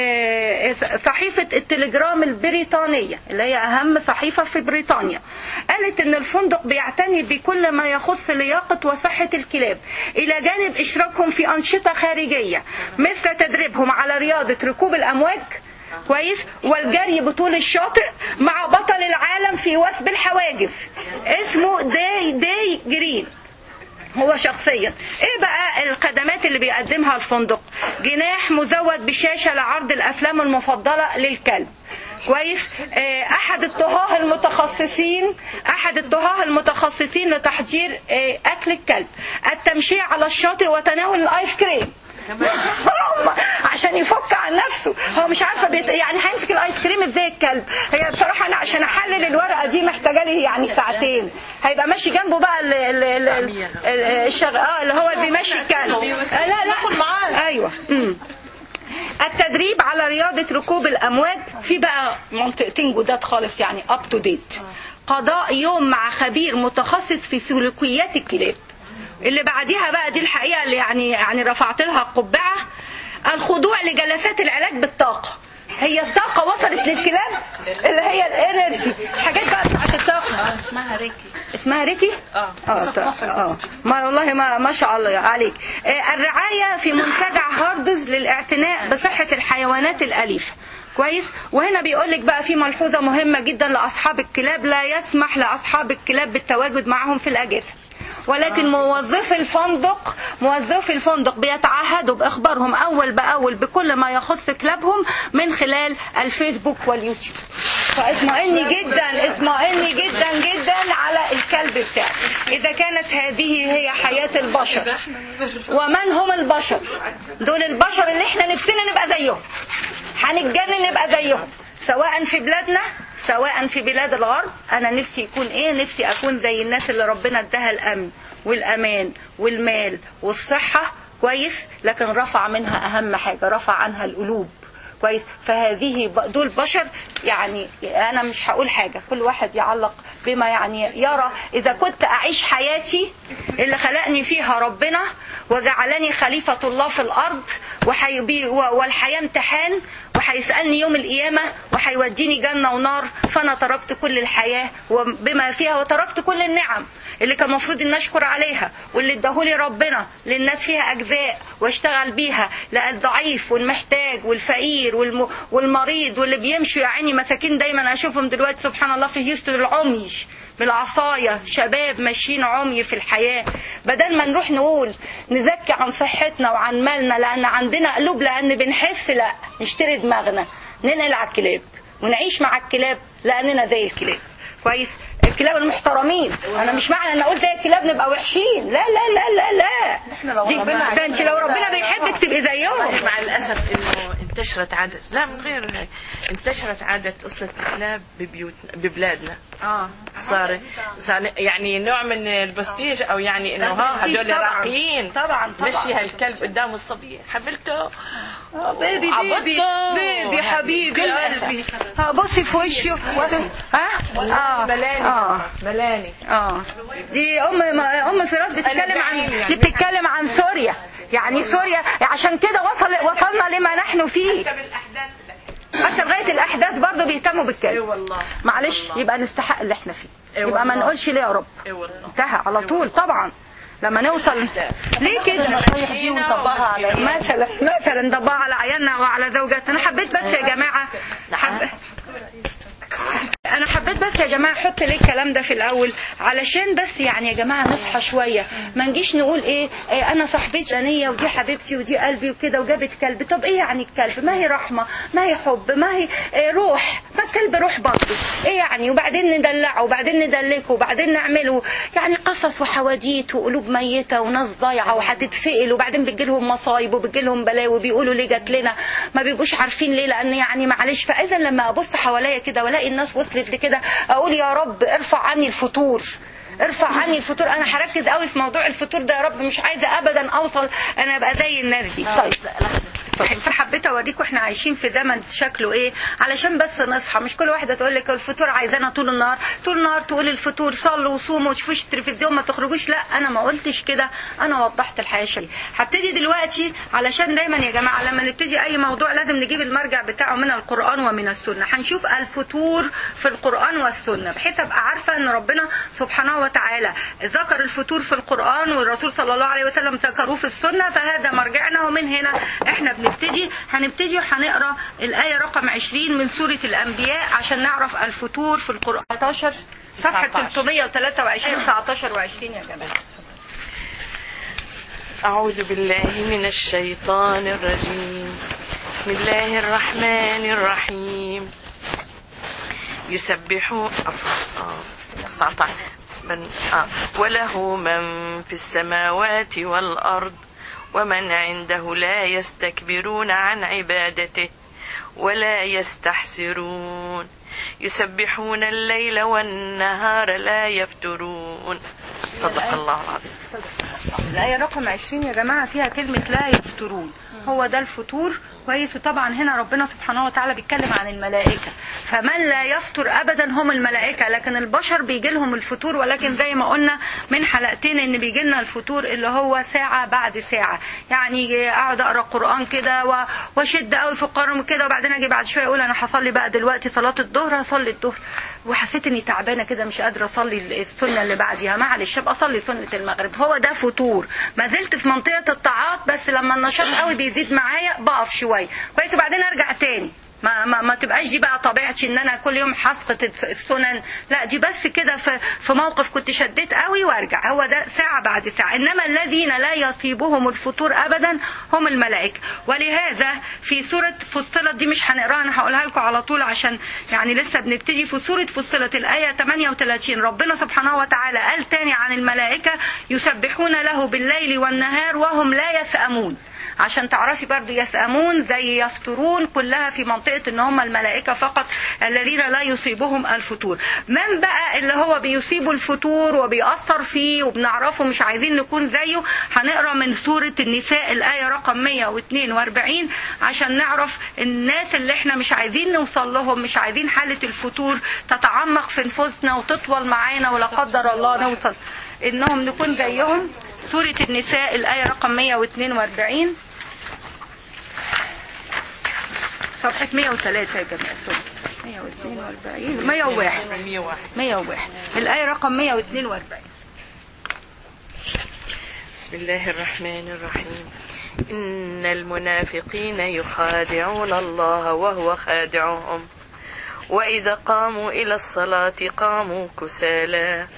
آه، صحيفة التلجرام البريطانية اللي هي أهم صحيفة في بريطانيا قالت إن الفندق بيعتني بكل ما يخص لياقة وصحة الكلاب إلى جانب إشراكهم في أنشطة خارجية مثل تدريبهم على رياضة ركوب الأمواج كويس والجري بطول الشاطئ مع بطل العالم في وثب الحواجز اسمه داي داي جرين هو شخصيا ايه بقى الخدمات اللي بيقدمها الفندق جناح مزود بشاشة لعرض الافلام المفضلة للكلب كويس آه، احد الطهاه المتخصصين احد الطهاه المتخصصين لتحضير آه، اكل الكلب التمشية على الشاطئ وتناول الايس كريم عشان يفك عن نفسه هو مش عارفه بيت... يعني هيمسك الايس كريم ازاي الكلب هي بصراحه انا عشان احلل الورقه دي محتاجه لي يعني ساعتين هيبقى ماشي جنبه بقى ال... ال... ال... ال... ال... الشغ... اه اللي هو اللي بيمشي الكلب آه لا لا ايوه مم. التدريب على رياضة ركوب الأمواج في بقى منطقتين جداد خالص يعني اب تو ديت قضاء يوم مع خبير متخصص في سلوكيات الكلاب اللي بعديها بقى دي الحقيقة اللي يعني يعني رفعت لها القبعة الخضوع لجلسات العلاج بالطاقة هي الطاقة وصلت للكلاب اللي هي الانرجي حاجات بقى بتاعت الطاقة اسمها ريكي اسمها ريكي؟ اه اه طيب. اه ما والله ما ما شاء الله عليك آه، الرعايه في منتجع هاردز للاعتناء بصحه الحيوانات الاليفه كويس وهنا بيقول لك بقى في ملحوظه مهمه جدا لاصحاب الكلاب لا يسمح لاصحاب الكلاب بالتواجد معهم في الاجازه ولكن موظفي الفندق موظفي الفندق بيتعهدوا باخبارهم اول باول بكل ما يخص كلابهم من خلال الفيسبوك واليوتيوب فاطمئني جدا اطمئني جدا جدا على الكلب بتاعك اذا كانت هذه هي حياه البشر ومن هم البشر دول البشر اللي احنا نفسنا نبقى زيهم هنتجنن نبقى زيهم سواء في بلادنا سواء في بلاد الغرب انا نفسي يكون ايه نفسي اكون زي الناس اللي ربنا اداها الامن والامان والمال والصحه كويس لكن رفع منها اهم حاجه رفع عنها القلوب كويس فهذه ب- دول بشر يعني انا مش هقول حاجه كل واحد يعلق بما يعني يرى اذا كنت اعيش حياتي اللي خلقني فيها ربنا وجعلني خليفه الله في الارض وحيبي والحياه امتحان وهيسالني يوم القيامه وهيوديني جنه ونار فانا تركت كل الحياه وبما فيها وتركت كل النعم اللي كان المفروض ان اشكر عليها واللي اداهولي ربنا للناس فيها اجزاء واشتغل بيها لا الضعيف والمحتاج والفقير والم... والمريض واللي بيمشوا يا عيني مساكين دايما اشوفهم دلوقتي سبحان الله في هيوستن العمي بالعصاية شباب ماشيين عمي في الحياة بدل ما نروح نقول نزكي عن صحتنا وعن مالنا لأن عندنا قلوب لأن بنحس لا نشتري دماغنا ننقل على الكلاب ونعيش مع الكلاب لأننا زي الكلاب كويس الكلاب المحترمين انا مش معنى ان اقول زي الكلاب نبقى وحشين لا لا لا لا لا احنا لو دي- ربنا ده انت لو ربنا بيحبك تبقي زيهم مع الاسف انه انتشرت عاده لا من غير هيك انتشرت عاده قصه الكلاب ببيوتنا ببلادنا اه صار صار يعني نوع من البستيج او يعني انه ها البستيج هدول طبعاً. راقيين طبعاً، طبعاً. مشي هالكلب قدام الصبيه حبلته بيبي بيبي عبطه. بيبي حبيبي كل قلبي ها بصي في وشه ها اه ملاني اه ملاني اه دي ام ام فراس بتتكلم عن بعيني يعني. دي بتتكلم عن سوريا يعني سوريا عشان كده وصل وصلنا لما نحن فيه حتى لغايه الاحداث برضه بيهتموا اي بالكلب والله معلش يبقى نستحق اللي احنا فيه إيه يبقى ما والله. نقولش ليه يا رب اي والله انتهى على طول طبعا لما نوصل ليه كده دي ونطبقها على مثلا مثلا نطبقها على عيالنا وعلى زوجاتنا انا حبيت بس يا جماعه حب... انا حبيت بس يا جماعه احط ليه الكلام ده في الاول علشان بس يعني يا جماعه نصحى شويه ما نجيش نقول ايه, إيه انا صاحبتي غنيه ودي حبيبتي ودي قلبي وكده وجابت كلب طب ايه يعني الكلب ما هي رحمه ما هي حب ما هي إيه روح ما الكلب روح برضه ايه يعني وبعدين ندلعه وبعدين ندلكه وبعدين نعمله يعني قصص وحواديت وقلوب ميته وناس ضايعه وهتتفقل وبعدين بتجي لهم مصايب وبتجي لهم بلاوي بيقولوا ليه جات لنا ما بيبقوش عارفين ليه لان يعني معلش فاذا لما ابص حواليا كده والاقي الناس وصلت لكده اقول يا رب ارفع عني الفتور ارفع عني الفتور انا هركز قوي في موضوع الفتور ده يا رب مش عايزه ابدا اوصل انا ابقى زي الناس دي طيب فحبيت اوريكم احنا عايشين في زمن شكله ايه علشان بس نصحى مش كل واحده تقول لك الفطور عايزانا طول النهار طول النهار تقول الفطور صلوا وصوموا وشوفوش التلفزيون ما تخرجوش لا انا ما قلتش كده انا وضحت الحياه شويه هبتدي دلوقتي علشان دايما يا جماعه لما نبتدي اي موضوع لازم نجيب المرجع بتاعه من القران ومن السنه هنشوف الفطور في القران والسنه بحيث ابقى عارفه ان ربنا سبحانه وتعالى ذكر الفطور في القران والرسول صلى الله عليه وسلم ذكروه في السنه فهذا مرجعنا ومن هنا احنا بنبتدي هنبتدي وهنقرا الايه رقم 20 من سوره الانبياء عشان نعرف الفطور في القران 19 صفحه 323 19 و20 يا جماعه أعوذ بالله من الشيطان الرجيم بسم الله الرحمن الرحيم يسبحون عفوا آه، قطعت من آه وله من في السماوات والأرض ومن عنده لا يستكبرون عن عبادته ولا يستحسرون يسبحون الليل والنهار لا يفترون صدق الله العظيم الآية رقم 20 يا جماعة فيها كلمة لا يفطرون هو ده الفطور كويس وطبعا هنا ربنا سبحانه وتعالى بيتكلم عن الملائكة فمن لا يفطر أبدا هم الملائكة لكن البشر بيجي لهم الفطور ولكن زي ما قلنا من حلقتين ان بيجي لنا الفطور اللي هو ساعة بعد ساعة يعني اقعد اقرا قرآن كده و- واشد قوي في القرآن كده وبعدين اجي بعد شوية اقول انا هصلي بقى دلوقتي صلاة الظهر هصلي الظهر وحسيت اني تعبانة كده مش قادرة اصلي السنة اللي بعديها معلش ابقى اصلي سنة المغرب هو ده فطور ما زلت في منطقة الطاعات بس لما النشاط قوي بيزيد معايا بقف شوية كويس وبعدين ارجع تاني ما, ما, ما تبقاش دي بقى طبيعتي ان انا كل يوم حسقة السنن لا دي بس كده في, في موقف كنت شديت قوي وارجع هو ده ساعة بعد ساعة انما الذين لا يصيبهم الفطور ابدا هم الملائكة ولهذا في سورة فصلت دي مش هنقراها انا هقولها لكم على طول عشان يعني لسه بنبتدي في سورة فصلت الآية 38 ربنا سبحانه وتعالى قال تاني عن الملائكة يسبحون له بالليل والنهار وهم لا يسأمون عشان تعرفي برضو يسأمون زي يفطرون كلها في منطقة ان هم الملائكة فقط الذين لا يصيبهم الفطور من بقى اللي هو بيصيبه الفطور وبيأثر فيه وبنعرفه مش عايزين نكون زيه هنقرا من سورة النساء الآية رقم 142 عشان نعرف الناس اللي احنا مش عايزين نوصل لهم مش عايزين حالة الفطور تتعمق في نفوسنا وتطول معانا ولا قدر الله نوصل انهم نكون زيهم سورة النساء الآية رقم 142 صفحة 103 يا جماعة سوري 142 101 101 101 الآية رقم 142 بسم الله الرحمن الرحيم إن المنافقين يخادعون الله وهو خادعهم وإذا قاموا إلى الصلاة قاموا كسالى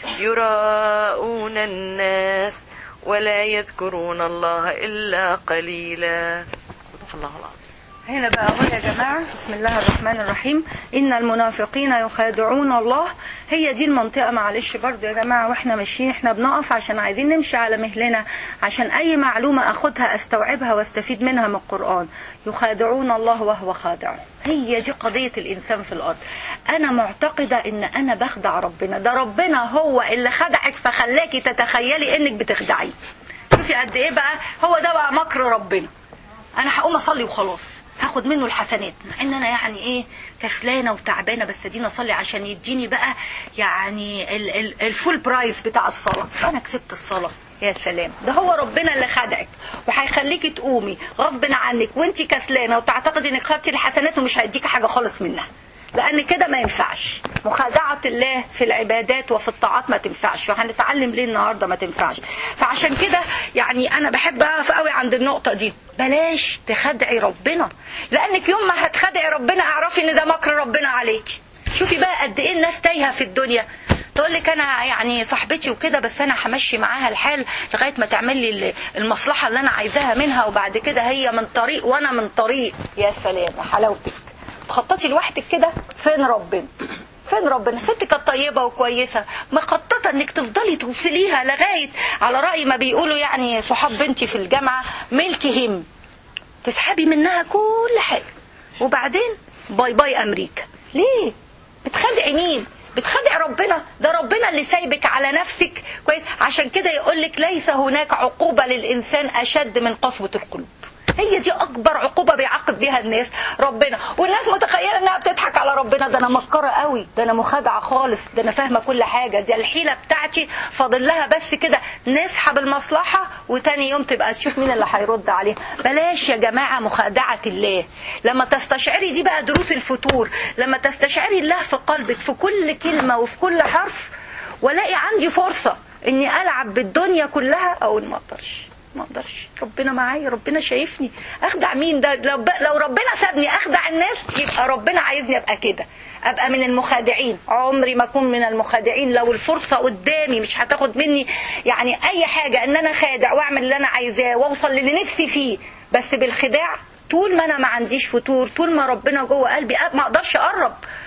يراءون الناس ولا يذكرون الله إلا قليلا صدق الله العظيم هنا بقى اهو يا جماعة بسم الله الرحمن الرحيم إن المنافقين يخادعون الله هي دي المنطقة معلش برضو يا جماعة واحنا ماشيين احنا بنقف عشان عايزين نمشي على مهلنا عشان أي معلومة أخدها أستوعبها واستفيد منها من القرآن يخادعون الله وهو خادعهم هي دي قضية الإنسان في الأرض أنا معتقدة إن أنا بخدع ربنا ده ربنا هو اللي خدعك فخلاكي تتخيلي إنك بتخدعيه شوفي قد إيه بقى هو ده بقى مكر ربنا انا هقوم اصلي وخلاص هاخد منه الحسنات مع ان انا يعني ايه كسلانه وتعبانه بس اديني اصلي عشان يديني بقى يعني ال- ال- الفول برايس بتاع الصلاه انا كسبت الصلاه يا سلام ده هو ربنا اللي خدعك وهيخليكي تقومي غصب عنك وانت كسلانه وتعتقدي انك خدتي الحسنات ومش هيديكي حاجه خالص منها لان كده ما ينفعش مخادعه الله في العبادات وفي الطاعات ما تنفعش وهنتعلم ليه النهارده ما تنفعش فعشان كده يعني انا بحب اقف قوي عند النقطه دي بلاش تخدعي ربنا لانك يوم ما هتخدعي ربنا اعرفي ان ده مكر ربنا عليكي شوفي بقى قد ايه الناس تايهه في الدنيا تقول لك انا يعني صاحبتي وكده بس انا همشي معاها الحال لغايه ما تعمل لي المصلحه اللي انا عايزاها منها وبعد كده هي من طريق وانا من طريق يا سلام يا حلاوتك تخططي لوحدك كده فين ربنا فين ربنا ست كانت طيبه وكويسه مخططه انك تفضلي توصليها لغايه على راي ما بيقولوا يعني صحاب بنتي في الجامعه ملك هم تسحبي منها كل حاجه وبعدين باي باي امريكا ليه بتخدعي مين بتخدع ربنا ده ربنا اللي سايبك على نفسك كويس عشان كده يقول لك ليس هناك عقوبه للانسان اشد من قسوه القلوب هي دي اكبر عقوبه بيعاقب بيها الناس ربنا والناس متخيله انها بتضحك على ربنا ده انا مكره قوي ده انا مخادعه خالص ده انا فاهمه كل حاجه دي الحيله بتاعتي فاضل لها بس كده نسحب المصلحه وتاني يوم تبقى تشوف مين اللي هيرد عليها بلاش يا جماعه مخادعه الله لما تستشعري دي بقى دروس الفتور لما تستشعري الله في قلبك في كل كلمه وفي كل حرف والاقي عندي فرصه اني العب بالدنيا كلها او ما اقدرش ما اقدرش ربنا معايا ربنا شايفني اخدع مين ده لو, ب... لو ربنا سابني اخدع الناس يبقى ربنا عايزني ابقى كده ابقى من المخادعين عمري ما اكون من المخادعين لو الفرصه قدامي مش هتاخد مني يعني اي حاجه ان انا خادع واعمل اللي انا عايزاه واوصل للي نفسي فيه بس بالخداع طول ما انا ما عنديش فتور طول ما ربنا جوه قلبي ما اقدرش اقرب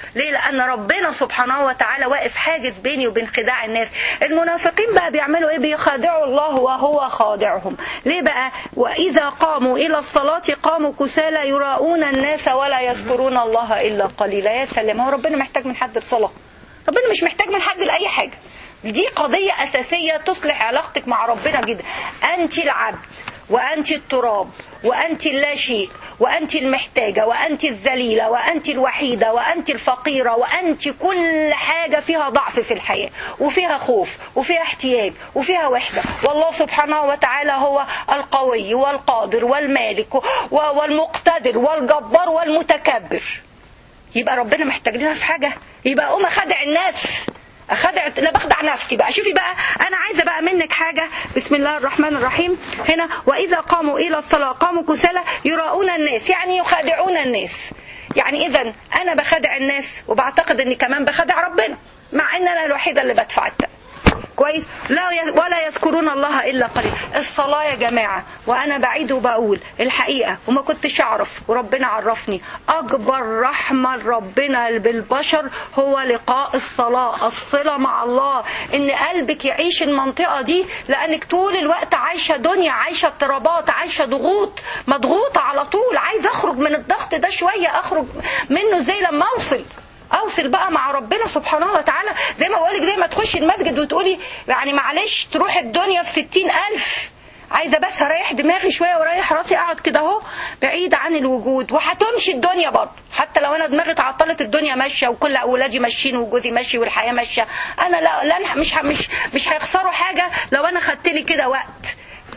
ليه لان ربنا سبحانه وتعالى واقف حاجز بيني وبين خداع الناس المنافقين بقى بيعملوا ايه بيخادعوا الله وهو خادعهم ليه بقى واذا قاموا الى الصلاه قاموا كسالى يراؤون الناس ولا يذكرون الله الا قليلا يا سلام هو ربنا محتاج من حد الصلاه ربنا مش محتاج من حد لاي حاجه دي قضية أساسية تصلح علاقتك مع ربنا جدا أنت العبد وأنت التراب وأنت اللا شيء وأنت المحتاجة وأنت الذليلة وأنت الوحيدة وأنت الفقيرة وأنت كل حاجة فيها ضعف في الحياة وفيها خوف وفيها احتياج وفيها وحدة والله سبحانه وتعالى هو القوي والقادر والمالك والمقتدر والجبار والمتكبر يبقى ربنا محتاج لنا في حاجة يبقى أقوم أخدع الناس اخدع لا بخدع نفسي بقى شوفي بقى انا عايزه بقى منك حاجه بسم الله الرحمن الرحيم هنا واذا قاموا الى الصلاه قاموا كسالى يراؤون الناس يعني يخادعون الناس يعني اذا انا بخدع الناس وبعتقد اني كمان بخدع ربنا مع ان انا الوحيده اللي بدفع الثمن كويس لا ولا يذكرون الله الا قليلا الصلاه يا جماعه وانا بعيد وبقول الحقيقه وما كنتش اعرف وربنا عرفني اكبر رحمه ربنا بالبشر هو لقاء الصلاه الصله مع الله ان قلبك يعيش المنطقه دي لانك طول الوقت عايشه دنيا عايشه اضطرابات عايشه ضغوط مضغوطه على طول عايز اخرج من الضغط ده شويه اخرج منه زي لما اوصل اوصل بقى مع ربنا سبحانه وتعالى زي ما بقولك زي ما تخشي المسجد وتقولي يعني معلش تروح الدنيا في ستين ألف عايزه بس اريح دماغي شويه واريح راسي اقعد كده اهو بعيد عن الوجود وهتمشي الدنيا برضه حتى لو انا دماغي اتعطلت الدنيا ماشيه وكل اولادي ماشيين وجوزي ماشي والحياه ماشيه انا لا, لا مش مش مش هيخسروا حاجه لو انا خدت لي كده وقت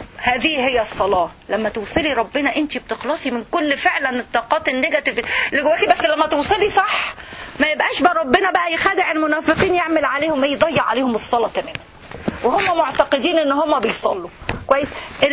هذه هي الصلاة لما توصلي ربنا انت بتخلصي من كل فعلا الطاقات النيجاتيف اللي جواكي بس لما توصلي صح ما يبقاش بقى ربنا بقى يخدع المنافقين يعمل عليهم يضيع عليهم الصلاة تماما وهم معتقدين ان هم بيصلوا كويس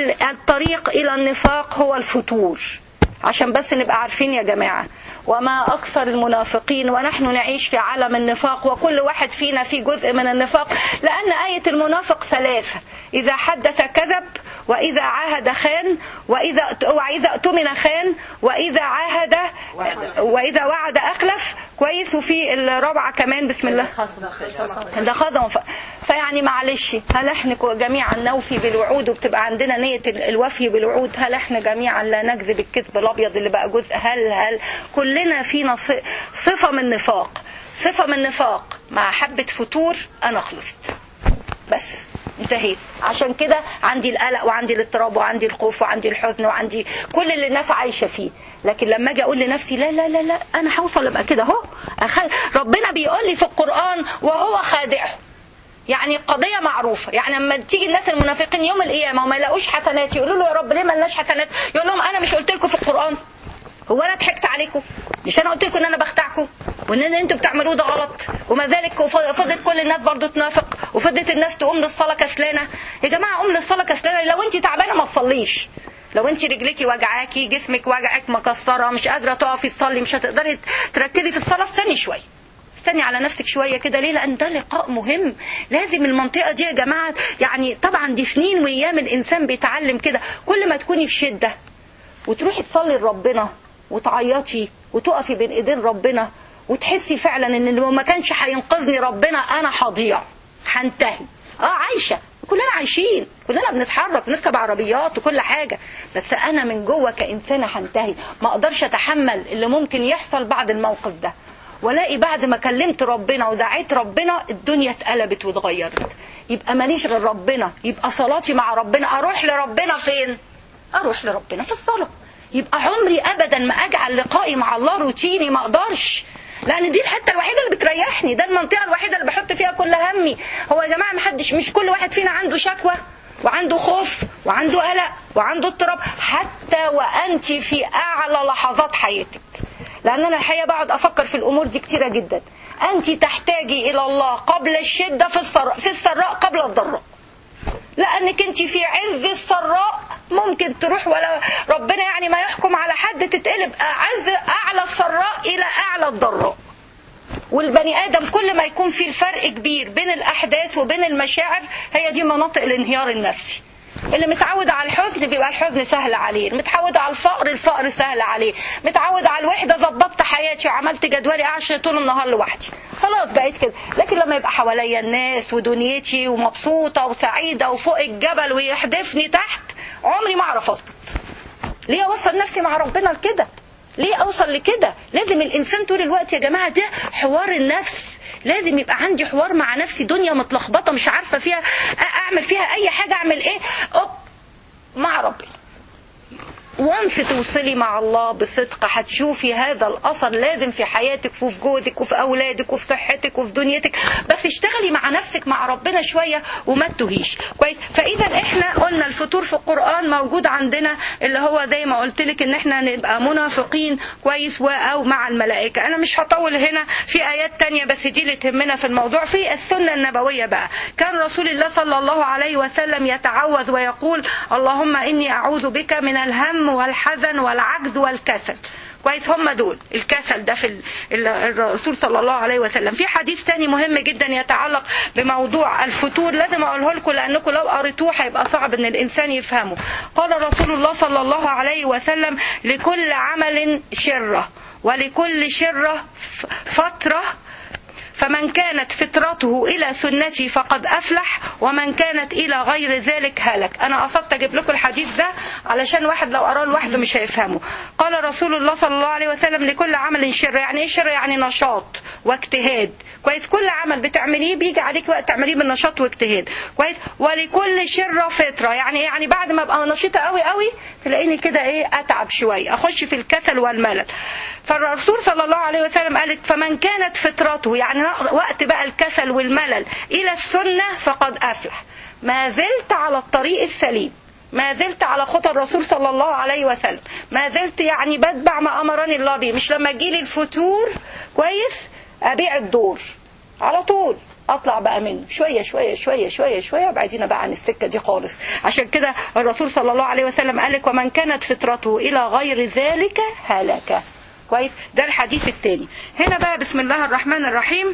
الطريق الى النفاق هو الفتور عشان بس نبقى عارفين يا جماعة وما أكثر المنافقين ونحن نعيش في عالم النفاق وكل واحد فينا في جزء من النفاق لأن آية المنافق ثلاثة إذا حدث كذب وإذا عاهد خان وإذا وإذا اؤتمن خان وإذا عاهد وإذا وعد أخلف كويس وفي الرابعة كمان بسم الله ده خصم فيعني معلش هل احنا جميعا نوفي بالوعود وبتبقى عندنا نية الوفي بالوعود هل احنا جميعا لا نكذب الكذب الأبيض اللي بقى جزء هل هل كلنا فينا صفة من نفاق صفة من نفاق مع حبة فتور أنا خلصت بس انتهيت عشان كده عندي القلق وعندي الاضطراب وعندي الخوف وعندي الحزن وعندي كل اللي الناس عايشه فيه لكن لما اجي اقول لنفسي لا لا لا لا انا هوصل ابقى كده اهو ربنا بيقول لي في القران وهو خادعه يعني القضية معروفة يعني لما تيجي الناس المنافقين يوم القيامة وما يلاقوش حسنات يقولوا له يا رب ليه ما لناش حسنات يقول لهم أنا مش قلت لكم في القرآن هو انا ضحكت عليكم مش انا قلت لكم ان انا بخدعكم وان انتوا بتعملوه ده غلط وما ذلك فضلت كل الناس برضو تنافق وفضلت الناس تقوم للصلاه كسلانه يا جماعه قوم للصلاه كسلانه لو انت تعبانه ما تصليش لو انت رجليكي وجعاكي جسمك وجعك مكسره مش قادره تقفي تصلي مش هتقدري تركزي في الصلاه استني شويه استني على نفسك شويه كده ليه لان ده لقاء مهم لازم المنطقه دي يا جماعه يعني طبعا دي سنين وايام الانسان بيتعلم كده كل ما تكوني في شده وتروحي تصلي لربنا وتعيطي وتقفي بين ايدين ربنا وتحسي فعلا ان لو ما كانش هينقذني ربنا انا هضيع هنتهي اه عايشه كلنا عايشين كلنا بنتحرك بنركب عربيات وكل حاجه بس انا من جوه كانسانه هنتهي ما اقدرش اتحمل اللي ممكن يحصل بعد الموقف ده والاقي بعد ما كلمت ربنا ودعيت ربنا الدنيا اتقلبت واتغيرت يبقى ماليش غير ربنا يبقى صلاتي مع ربنا اروح لربنا فين اروح لربنا في الصلاه يبقى عمري ابدا ما اجعل لقائي مع الله روتيني ما اقدرش لان دي الحته الوحيده اللي بتريحني ده المنطقه الوحيده اللي بحط فيها كل همي هو يا جماعه محدش مش كل واحد فينا عنده شكوى وعنده خوف وعنده قلق وعنده اضطراب حتى وانت في اعلى لحظات حياتك لان انا الحقيقه بقعد افكر في الامور دي كتيره جدا انت تحتاجي الى الله قبل الشده في السراء في السراء قبل الضراء لانك انت في عز السراء ممكن تروح ولا ربنا يعني ما يحكم على حد تتقلب عز اعلى السراء الى اعلى الضراء والبني ادم كل ما يكون في الفرق كبير بين الاحداث وبين المشاعر هي دي مناطق الانهيار النفسي اللي متعود على الحزن بيبقى الحزن سهل عليه متعود على الفقر الفقر سهل عليه متعود على الوحده ظبطت حياتي وعملت جدولي عايشه طول النهار لوحدي خلاص بقيت كده لكن لما يبقى حواليا الناس ودنيتي ومبسوطه وسعيده وفوق الجبل ويحدفني تحت عمري ما اعرف اظبط ليه اوصل نفسي مع ربنا لكده ليه اوصل لكده لازم الانسان طول الوقت يا جماعه ده حوار النفس لازم يبقى عندي حوار مع نفسي دنيا متلخبطه مش عارفه فيها اعمل فيها اي حاجه اعمل ايه أوب مع ربنا وانس توصلي مع الله بصدق هتشوفي هذا الاثر لازم في حياتك وفي جهدك وفي اولادك وفي صحتك وفي دنيتك بس اشتغلي مع نفسك مع ربنا شويه وما تتوهيش كويس فاذا احنا قلنا الفطور في القران موجود عندنا اللي هو زي ما قلت لك ان احنا نبقى منافقين كويس او مع الملائكه انا مش هطول هنا في ايات تانية بس دي اللي تهمنا في الموضوع في السنه النبويه بقى كان رسول الله صلى الله عليه وسلم يتعوذ ويقول اللهم اني اعوذ بك من الهم والحزن والعجز والكسل كويس هم دول الكسل ده في الرسول صلى الله عليه وسلم في حديث تاني مهم جدا يتعلق بموضوع الفتور لازم اقوله لكم لانكم لو قريتوه هيبقى صعب ان الانسان يفهمه قال رسول الله صلى الله عليه وسلم لكل عمل شره ولكل شره فتره فمن كانت فطرته إلى سنتي فقد أفلح ومن كانت إلى غير ذلك هلك أنا قصدت أجيب لكم الحديث ده علشان واحد لو قراه لوحده مش هيفهمه قال رسول الله صلى الله عليه وسلم لكل عمل شر يعني إيه شر يعني نشاط واجتهاد كويس كل عمل بتعمليه بيجي عليك وقت تعمليه بالنشاط واجتهاد كويس ولكل شر فطره يعني ايه يعني بعد ما ابقى نشيطه قوي قوي تلاقيني كده ايه اتعب شويه اخش في الكسل والملل فالرسول صلى الله عليه وسلم قال فمن كانت فطرته يعني وقت بقى الكسل والملل الى السنه فقد افلح ما زلت على الطريق السليم ما زلت على خطى الرسول صلى الله عليه وسلم ما زلت يعني بتبع ما امرني الله به مش لما تجيلي الفتور كويس ابيع الدور على طول اطلع بقى منه شويه شويه شويه شويه شويه وبعدين بقى عن السكه دي خالص عشان كده الرسول صلى الله عليه وسلم قال لك ومن كانت فطرته الى غير ذلك هلك كويس ده الحديث الثاني هنا بقى بسم الله الرحمن الرحيم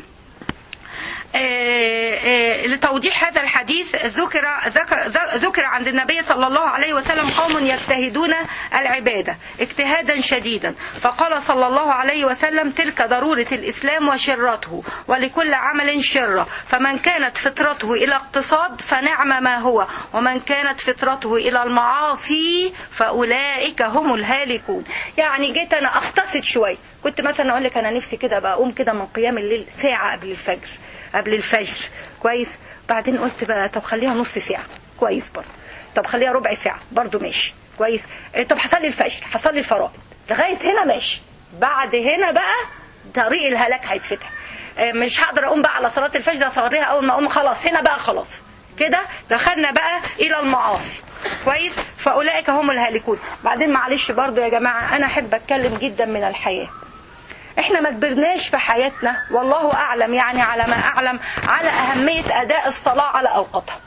آآ آآ لتوضيح هذا الحديث ذكر ذكر ذكر عند النبي صلى الله عليه وسلم قوم يجتهدون العباده اجتهادا شديدا فقال صلى الله عليه وسلم تلك ضروره الاسلام وشرته ولكل عمل شره فمن كانت فطرته الى اقتصاد فنعم ما هو ومن كانت فطرته الى المعاصي فاولئك هم الهالكون يعني جيت انا اقتصد شويه كنت مثلا اقول لك انا نفسي كده بقى اقوم كده من قيام الليل ساعه قبل الفجر قبل الفجر كويس بعدين قلت بقى طب خليها نص ساعة كويس برضه طب خليها ربع ساعة برضه ماشي كويس طب هصلي الفجر هصلي الفرائض لغاية هنا ماشي بعد هنا بقى طريق الهلاك هيتفتح مش هقدر اقوم بقى على صلاة الفجر اصليها اول ما اقوم خلاص هنا بقى خلاص كده دخلنا بقى الى المعاصي كويس فاولئك هم الهالكون بعدين معلش برضه يا جماعة انا احب اتكلم جدا من الحياة احنا ما كبرناش في حياتنا والله اعلم يعني على ما اعلم على اهمية اداء الصلاة على اوقاتها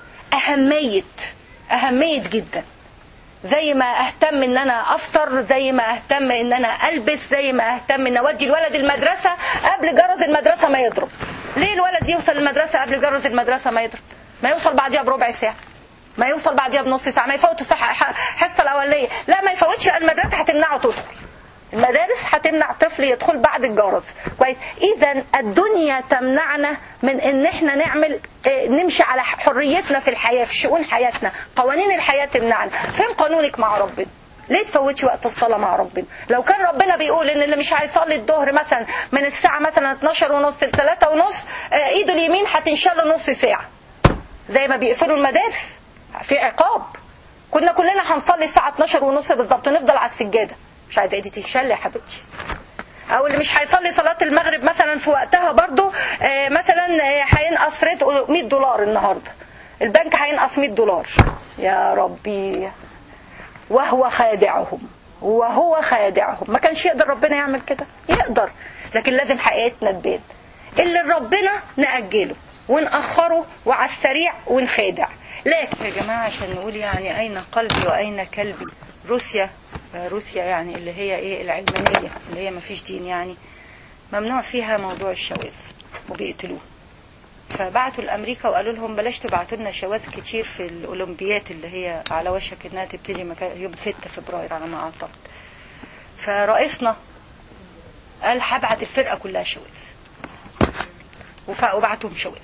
اهمية اهمية جدا زي ما اهتم ان انا افطر زي ما اهتم ان انا البس زي ما اهتم ان اودي الولد المدرسة قبل جرس المدرسة ما يضرب ليه الولد يوصل المدرسة قبل جرس المدرسة ما يضرب ما يوصل بعديها بربع ساعة ما يوصل بعديها بنص ساعة ما يفوت الحصة الأولية لا ما يفوتش المدرسة هتمنعه تدخل المدارس هتمنع طفل يدخل بعد الجرس كويس اذا الدنيا تمنعنا من ان احنا نعمل اه نمشي على حريتنا في الحياه في شؤون حياتنا قوانين الحياه تمنعنا فين قانونك مع ربنا ليه تفوتش وقت الصلاه مع ربنا لو كان ربنا بيقول ان اللي مش هيصلي الظهر مثلا من الساعه مثلا 12 ونص ل 3 ونص اه ايده اليمين هتنشل نص ساعه زي ما بيقفلوا المدارس في عقاب كنا كلنا هنصلي الساعه 12 ونص بالظبط ونفضل على السجاده مش عايزه ايدي تنشل يا حبيبتي او اللي مش هيصلي صلاه المغرب مثلا في وقتها برضو آه مثلا هينقص رزقه 100 دولار النهارده البنك هينقص 100 دولار يا ربي وهو خادعهم وهو خادعهم ما كانش يقدر ربنا يعمل كده يقدر لكن لازم حقيقتنا تبان اللي ربنا نأجله ونأخره وعلى السريع ونخادع لكن يا جماعة عشان نقول يعني أين قلبي وأين كلبي روسيا روسيا يعني اللي هي ايه العلمانية اللي هي ما فيش دين يعني ممنوع فيها موضوع الشواذ وبيقتلوه فبعتوا لامريكا وقالوا لهم بلاش تبعتوا لنا شواذ كتير في الاولمبيات اللي هي على وشك انها تبتدي مكان يوم 6 فبراير على ما اعتقد فرئيسنا قال هبعت الفرقه كلها شواذ وف- وبعتهم شواذ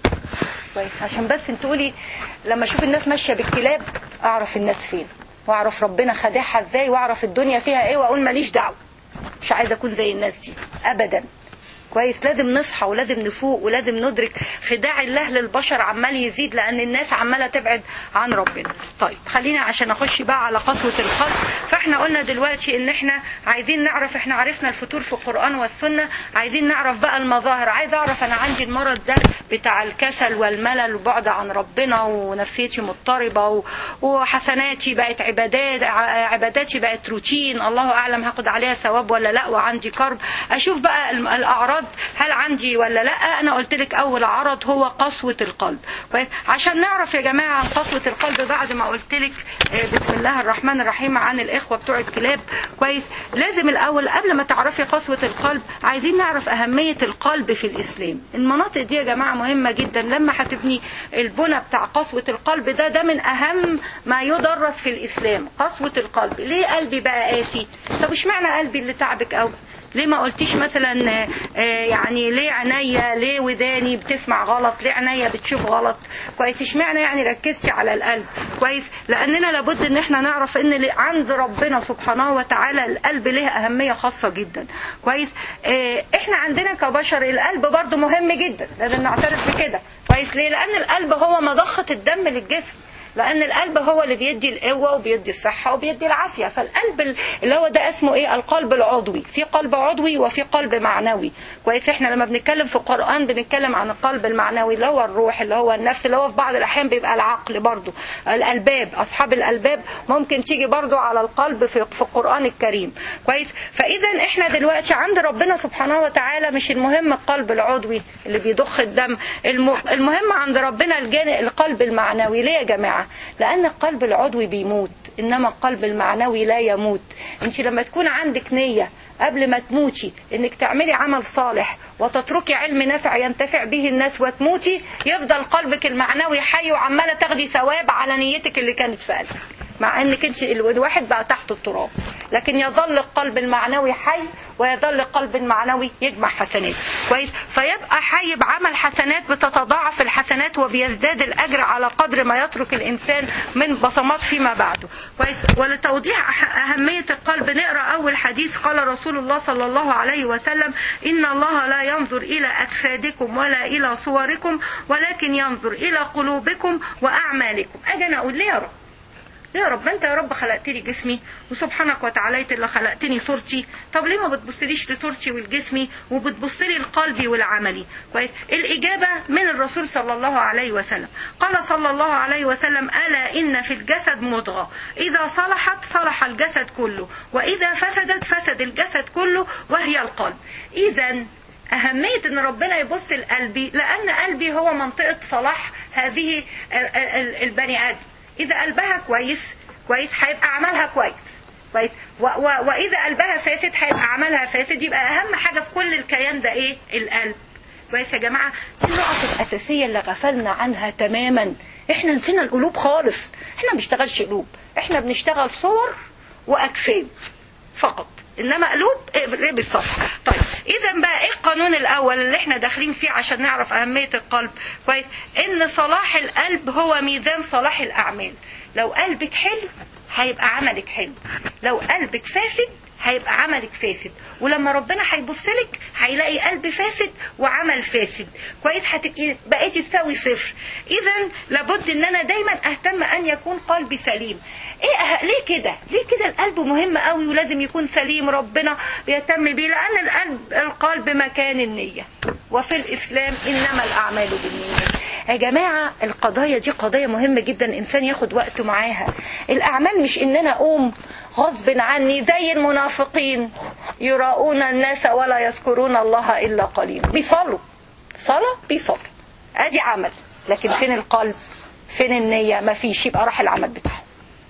كويس عشان بس انت تقولي لما اشوف الناس ماشيه بالكلاب اعرف الناس فين واعرف ربنا خادعها ازاي واعرف الدنيا فيها ايه واقول ماليش دعوه مش عايزه اكون زي الناس دي ابدا كويس لازم نصحى ولازم نفوق ولازم ندرك خداع الله للبشر عمال يزيد لان الناس عماله تبعد عن ربنا طيب خلينا عشان اخش بقى على قسوه القلب فاحنا قلنا دلوقتي ان احنا عايزين نعرف احنا عرفنا الفتور في القران والسنه عايزين نعرف بقى المظاهر عايز اعرف انا عندي المرض ده بتاع الكسل والملل والبعد عن ربنا ونفسيتي مضطربه و- وحسناتي بقت عبادات ع- عباداتي بقت روتين الله اعلم هاخد عليها ثواب ولا لا وعندي كرب اشوف بقى الم- الاعراض هل عندي ولا لا انا قلت لك اول عرض هو قسوه القلب كويس عشان نعرف يا جماعه عن قسوه القلب بعد ما قلت لك آه، بسم الله الرحمن الرحيم عن الاخوه بتوع الكلاب كويس لازم الاول قبل ما تعرفي قسوه القلب عايزين نعرف اهميه القلب في الاسلام المناطق دي يا جماعه مهمه جدا لما هتبني البنى بتاع قسوه القلب ده ده من اهم ما يدرس في الاسلام قسوه القلب ليه قلبي بقى قاسي طب اشمعنى قلبي اللي تعبك قوي ليه ما قلتيش مثلا آه، آه، يعني ليه عينيا ليه وداني بتسمع غلط ليه عينيا بتشوف غلط كويس اشمعنى يعني ركزتي على القلب كويس لاننا لابد ان احنا نعرف ان اللي عند ربنا سبحانه وتعالى القلب له اهميه خاصه جدا كويس آه، احنا عندنا كبشر القلب برضو مهم جدا لازم نعترف بكده كويس ليه لان القلب هو مضخه الدم للجسم لان القلب هو اللي بيدي القوه وبيدي الصحه وبيدي العافيه فالقلب ال- اللي هو ده اسمه ايه القلب العضوي في قلب عضوي وفي قلب معنوي كويس احنا لما بنتكلم في القران بنتكلم عن القلب المعنوي اللي هو الروح اللي هو النفس اللي هو في بعض الاحيان بيبقى العقل برضو الالباب اصحاب الالباب ممكن تيجي برضو على القلب في في القران الكريم كويس فاذا احنا دلوقتي عند ربنا سبحانه وتعالى مش المهم القلب العضوي اللي بيضخ الدم الم- المهم عند ربنا الجانب القلب المعنوي ليه يا جماعه لان القلب العضوي بيموت انما القلب المعنوي لا يموت انت لما تكون عندك نيه قبل ما تموتي انك تعملي عمل صالح وتتركي علم نافع ينتفع به الناس وتموتي يفضل قلبك المعنوي حي وعماله تاخدي ثواب على نيتك اللي كانت في قلبك مع انك انت الواحد بقى تحت التراب لكن يظل القلب المعنوي حي ويظل القلب المعنوي يجمع حسنات كويس فيبقى حي بعمل حسنات بتتضاعف الحسنات وبيزداد الاجر على قدر ما يترك الانسان من بصمات فيما بعده كويس ولتوضيح أح- اهميه القلب نقرا اول حديث قال رسول الله صلى الله عليه وسلم ان الله لا ينظر الى اجسادكم ولا الى صوركم ولكن ينظر الى قلوبكم واعمالكم اجي انا اقول ليه يا رب ليه يا رب انت يا رب خلقت لي جسمي وسبحانك وتعالى انت اللي خلقتني صورتي طب ليه ما بتبصليش لصورتي ولجسمي وبتبصلي لقلبي ولعملي كويس الاجابه من الرسول صلى الله عليه وسلم قال صلى الله عليه وسلم الا ان في الجسد مضغه اذا صلحت صلح الجسد كله واذا فسدت فسد الجسد كله وهي القلب اذا أهمية إن ربنا يبص لقلبي لأن قلبي هو منطقة صلاح هذه ال- ال- البني آدم إذا قلبها كويس كويس هيبقى عملها كويس كويس و- و- وإذا قلبها فاسد هيبقى عملها فاسد يبقى أهم حاجة في كل الكيان ده إيه؟ القلب كويس يا جماعة دي النقط الأساسية اللي غفلنا عنها تماما إحنا نسينا القلوب خالص إحنا ما بنشتغلش قلوب إحنا بنشتغل صور وأجسام فقط انما قلوب اقلب الصفحه طيب اذا بقى ايه القانون الاول اللي احنا داخلين فيه عشان نعرف اهميه القلب كويس ان صلاح القلب هو ميزان صلاح الاعمال لو قلبك حلو هيبقى عملك حلو لو قلبك فاسد هيبقى عملك فاسد ولما ربنا هيبص لك هيلاقي قلب فاسد وعمل فاسد كويس هتبقي بقيتي تساوي صفر اذا لابد ان انا دايما اهتم ان يكون قلبي سليم ايه أه... ليه كده ليه كده القلب مهم قوي ولازم يكون سليم ربنا بيهتم بيه لان القلب القلب مكان النيه وفي الاسلام انما الاعمال بالنيات يا جماعة القضايا دي قضايا مهمة جدا الإنسان ياخد وقته معاها الأعمال مش إن أنا أقوم غصب عني زي المنافقين يراؤون الناس ولا يذكرون الله إلا قليلا بيصلوا صلاة بيصلوا أدي عمل لكن فين القلب فين النية ما فيش يبقى راح العمل بتاعهم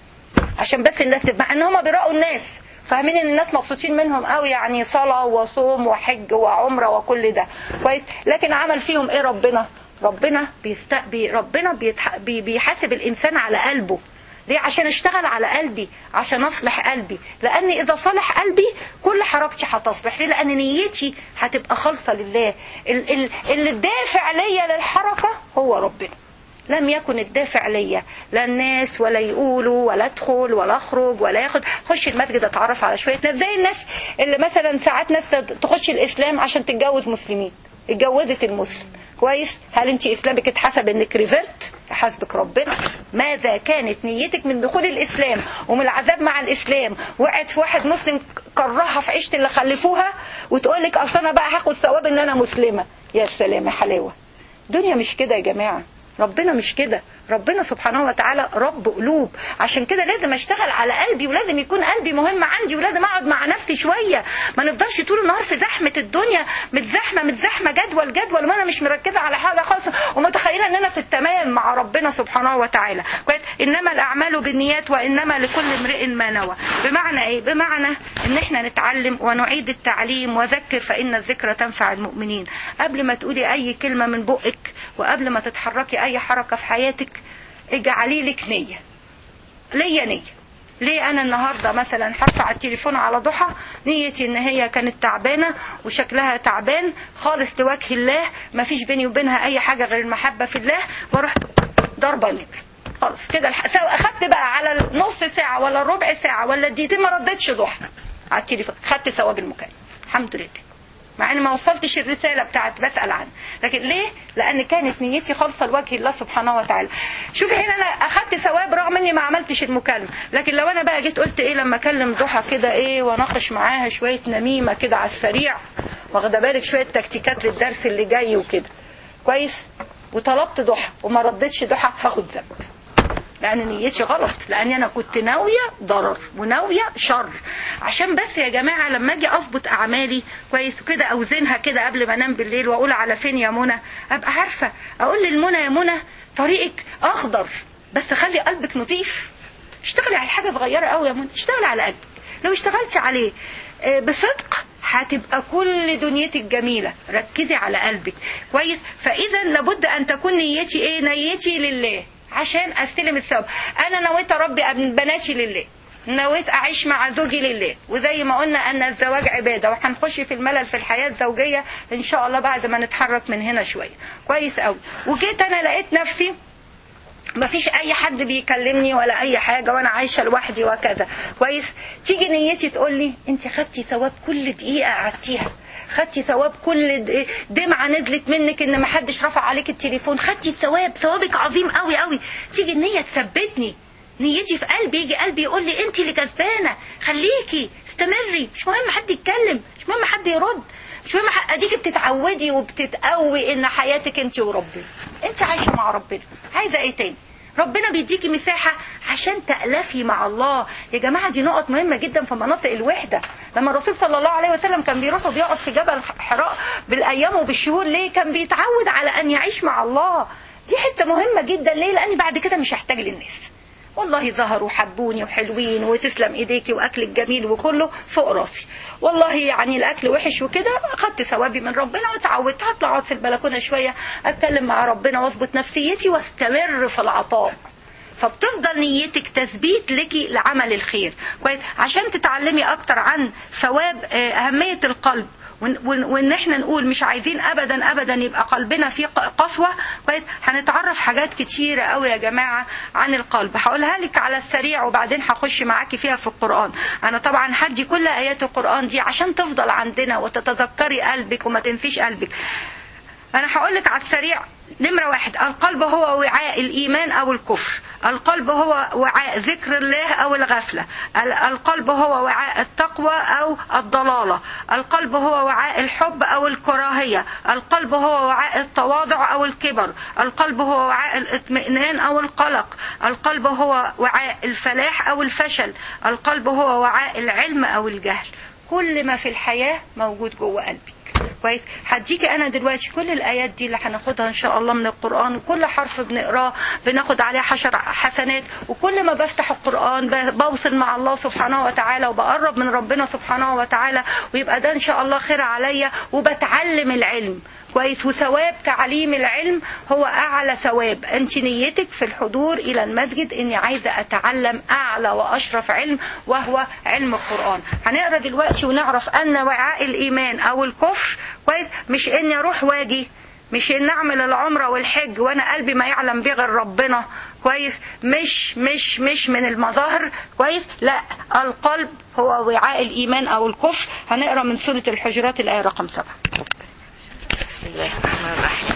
عشان بس الناس مع ان هم بيراؤوا الناس فاهمين ان الناس مبسوطين منهم قوي يعني صلاة وصوم وحج وعمرة وكل ده كويس لكن عمل فيهم ايه ربنا ربنا بيست... بي... ربنا بيتح... بي... بيحاسب الانسان على قلبه ليه عشان اشتغل على قلبي عشان اصلح قلبي لان اذا صلح قلبي كل حركتي هتصلح ليه لان نيتي هتبقى خالصه لله ال... ال... اللي الدافع ليا للحركه هو ربنا لم يكن الدافع ليا لا الناس ولا يقولوا ولا ادخل ولا اخرج ولا ياخد خش المسجد اتعرف على شويه ناس زي الناس اللي مثلا ساعات ناس تخش الاسلام عشان تتجوز مسلمين اتجوزت المسلم كويس هل انت اسلامك اتحسب انك ريفرت يحاسبك ربنا ماذا كانت نيتك من دخول الاسلام ومن العذاب مع الاسلام وقعت في واحد مسلم كرهها في عيشه اللي خلفوها وتقول لك اصل انا بقى هاخد ثواب ان انا مسلمه يا سلام يا حلاوه الدنيا مش كده يا جماعه ربنا مش كده ربنا سبحانه وتعالى رب قلوب عشان كده لازم اشتغل على قلبي ولازم يكون قلبي مهم عندي ولازم اقعد مع نفسي شويه ما نفضلش طول النهار في زحمه الدنيا متزحمه متزحمه جدول جدول وانا مش مركزه على حاجه خالص ومتخيله ان انا في التمام مع ربنا سبحانه وتعالى كويس انما الاعمال بالنيات وانما لكل امرئ ما نوى بمعنى ايه بمعنى ان احنا نتعلم ونعيد التعليم وذكر فان الذكرى تنفع المؤمنين قبل ما تقولي اي كلمه من بقك وقبل ما تتحركي اي حركه في حياتك اجعلي لك نية ليا نية ليه انا النهارده مثلا هرفع التليفون على ضحى نيتي ان هي كانت تعبانه وشكلها تعبان خالص لوجه الله ما فيش بيني وبينها اي حاجه غير المحبه في الله واروح ضربه نمر خلاص كده اخدت بقى على النص ساعه ولا الربع ساعه ولا الدقيقتين ما ردتش ضحى على التليفون خدت ثواب المكالمه الحمد لله مع ان ما وصلتش الرسالة بتاعت بسأل عنها لكن ليه لان كانت نيتي خالصة لوجه الله سبحانه وتعالى شوفي هنا انا اخدت ثواب رغم اني ما عملتش المكالمة لكن لو انا بقى جيت قلت ايه لما اكلم ضحى كده ايه واناقش معاها شوية نميمة كده على السريع واخده بالك شوية تكتيكات للدرس اللي جاي وكده كويس وطلبت ضحى وما ردتش ضحى هاخد ذنب لان نيتي غلط لان انا كنت ناويه ضرر وناويه شر عشان بس يا جماعه لما اجي اظبط اعمالي كويس كده اوزنها كده قبل ما انام بالليل واقول على فين يا منى ابقى عارفه اقول للمنى يا منى طريقك اخضر بس خلي قلبك نظيف اشتغلي على حاجه صغيره قوي يا منى اشتغلي على قلبك لو اشتغلتي عليه بصدق هتبقى كل دنيتك جميلة ركزي على قلبك كويس فإذا لابد أن تكون نيتي إيه نيتي لله عشان استلم الثواب انا نويت اربي بناتي لله نويت اعيش مع زوجي لله وزي ما قلنا ان الزواج عباده وهنخش في الملل في الحياه الزوجيه ان شاء الله بعد ما نتحرك من هنا شويه كويس قوي وجيت انا لقيت نفسي ما فيش اي حد بيكلمني ولا اي حاجه وانا عايشه لوحدي وكذا كويس تيجي نيتي تقول لي انت خدتي ثواب كل دقيقه قعدتيها خدتي ثواب كل دمعة نزلت منك ان ما حدش رفع عليك التليفون خدتي الثواب ثوابك عظيم قوي قوي تيجي النية تثبتني نيتي في قلبي يجي قلبي يقول لي انت اللي كسبانه خليكي استمري مش مهم حد يتكلم مش مهم حد يرد مش مهم اديكي بتتعودي وبتتقوي ان حياتك انت وربنا انت عايشه مع ربنا عايزه ايه تاني ربنا بيديكي مساحة عشان تألفي مع الله يا جماعة دي نقط مهمة جدا في مناطق الوحدة لما الرسول صلى الله عليه وسلم كان بيروح وبيقعد في جبل حراء بالأيام وبالشهور ليه كان بيتعود على أن يعيش مع الله دي حتة مهمة جدا ليه لأني بعد كده مش هحتاج للناس والله ظهروا حبوني وحلوين وتسلم ايديكي واكلك جميل وكله فوق راسي والله يعني الاكل وحش وكده اخدت ثوابي من ربنا وتعودت هطلع اقعد في البلكونه شويه اتكلم مع ربنا واظبط نفسيتي واستمر في العطاء فبتفضل نيتك تثبيت لك لعمل الخير كويس عشان تتعلمي اكتر عن ثواب اهميه القلب وان احنا نقول مش عايزين ابدا ابدا يبقى قلبنا فيه قسوه كويس هنتعرف حاجات كتيره قوي يا جماعه عن القلب هقولها لك على السريع وبعدين هخش معاكي فيها في القران انا طبعا هدي كل ايات القران دي عشان تفضل عندنا وتتذكري قلبك وما تنسيش قلبك انا هقول لك على السريع نمرة واحد القلب هو وعاء الإيمان أو الكفر القلب هو وعاء ذكر الله أو الغفلة القلب هو وعاء التقوى أو الضلالة القلب هو وعاء الحب أو الكراهية القلب هو وعاء التواضع أو الكبر القلب هو وعاء الاطمئنان أو القلق القلب هو وعاء الفلاح أو الفشل القلب هو وعاء العلم أو الجهل كل ما في الحياة موجود جوه قلبك كويس هديكي انا دلوقتي كل الايات دي اللي هناخدها ان شاء الله من القران وكل حرف بنقراه بناخد عليه عشر حسنات وكل ما بفتح القران بوصل مع الله سبحانه وتعالى وبقرب من ربنا سبحانه وتعالى ويبقى ده ان شاء الله خير عليا وبتعلم العلم كويس وثواب تعليم العلم هو اعلى ثواب انت نيتك في الحضور الى المسجد اني عايزه اتعلم اعلى واشرف علم وهو علم القران هنقرا دلوقتي ونعرف ان وعاء الايمان او الكفر كويس مش اني اروح واجي مش ان اعمل العمره والحج وانا قلبي ما يعلم به غير ربنا كويس مش مش مش من المظاهر كويس لا القلب هو وعاء الايمان او الكفر هنقرا من سوره الحجرات الايه رقم سبعة بسم الله الرحمن الرحيم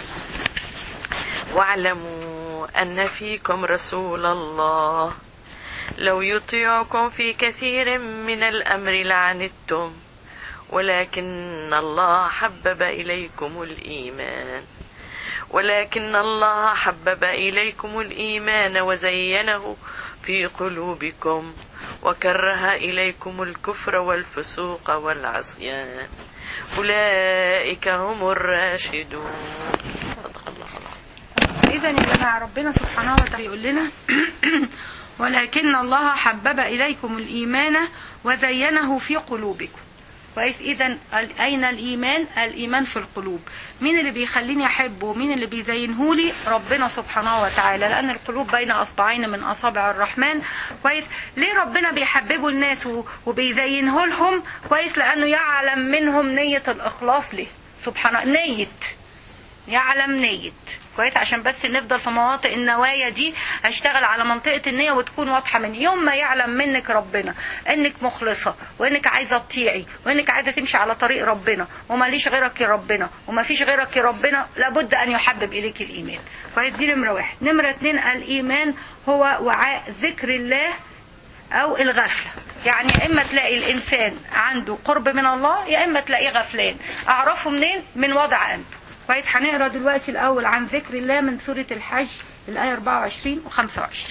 واعلموا أن فيكم رسول الله لو يطيعكم في كثير من الأمر لعنتم ولكن الله حبب إليكم الإيمان ولكن الله حبب إليكم الإيمان وزينه في قلوبكم وكره إليكم الكفر والفسوق والعصيان أولئك هم الراشدون صدق الله العظيم اذا يا جماعه ربنا سبحانه وتعالى يقول لنا ولكن الله حبب اليكم الايمان وزينه في قلوبكم كويس اذا اين الايمان الايمان في القلوب مين اللي بيخليني احبه ومين اللي بيزينه لي ربنا سبحانه وتعالى لان القلوب بين اصبعين من اصابع الرحمن كويس ليه ربنا بيحببه الناس و- وبيزينه لهم كويس لانه يعلم منهم نيه الاخلاص ليه سبحانه نيه يعلم نية كويس عشان بس نفضل في مناطق النوايا دي اشتغل على منطقة النية وتكون واضحة من يوم ما يعلم منك ربنا انك مخلصة وانك عايزة تطيعي وانك عايزة تمشي على طريق ربنا وماليش غيرك يا ربنا ومفيش غيرك يا ربنا لابد ان يحبب اليك الايمان كويس دي نمرة واحد نمرة اتنين الايمان هو وعاء ذكر الله او الغفله يعني يا اما تلاقي الانسان عنده قرب من الله يا اما تلاقيه غفلان اعرفه منين من وضع قلبه كويس هنقرا دلوقتي الاول عن ذكر الله من سوره الحج الايه 24 و25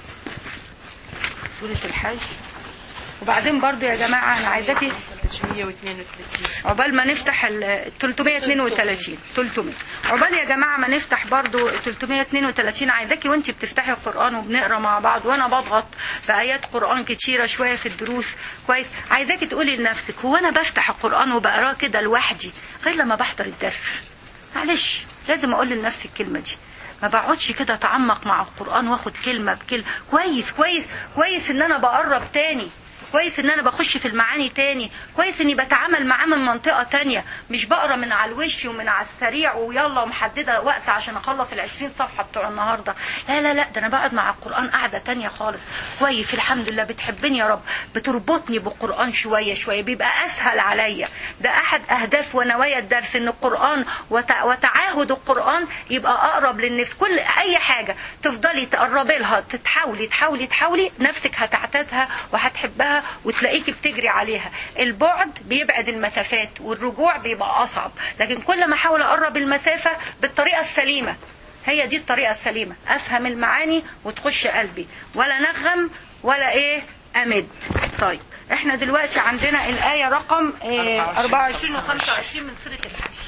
سوره الحج وبعدين برضو يا جماعه انا عايزاكي 332 عقبال ما نفتح ال 332 300 عقبال يا جماعه ما نفتح برضو 332 عايزاكي وانت بتفتحي القران وبنقرا مع بعض وانا بضغط بايات قران كتيره شويه في الدروس كويس عايزاكي تقولي لنفسك هو انا بفتح القران وبقراه كده لوحدي غير لما بحضر الدرس معلش لازم اقول لنفسي الكلمه دي ما بقعدش كده اتعمق مع القران واخد كلمه بكلمه كويس كويس كويس ان انا بقرب تاني كويس ان انا بخش في المعاني تاني كويس اني بتعامل معاه من منطقه تانية مش بقرا من على الوش ومن على السريع ويلا ومحدده وقت عشان اخلص ال 20 صفحه بتوع النهارده لا لا لا ده انا بقعد مع القران قاعده تانية خالص كويس الحمد لله بتحبني يا رب بتربطني بالقران شويه شويه بيبقى اسهل عليا ده احد اهداف ونوايا الدرس ان القران وتع- وتعاهد القران يبقى اقرب للنفس كل اي حاجه تفضلي تقربي لها تحاولي تحاولي تحاولي نفسك هتعتادها وهتحبها وتلاقيكي بتجري عليها البعد بيبعد المسافات والرجوع بيبقى اصعب لكن كل ما احاول اقرب المسافه بالطريقه السليمه هي دي الطريقه السليمه افهم المعاني وتخش قلبي ولا نغم ولا ايه امد طيب احنا دلوقتي عندنا الايه رقم إيه 24 و 25 من سوره الحج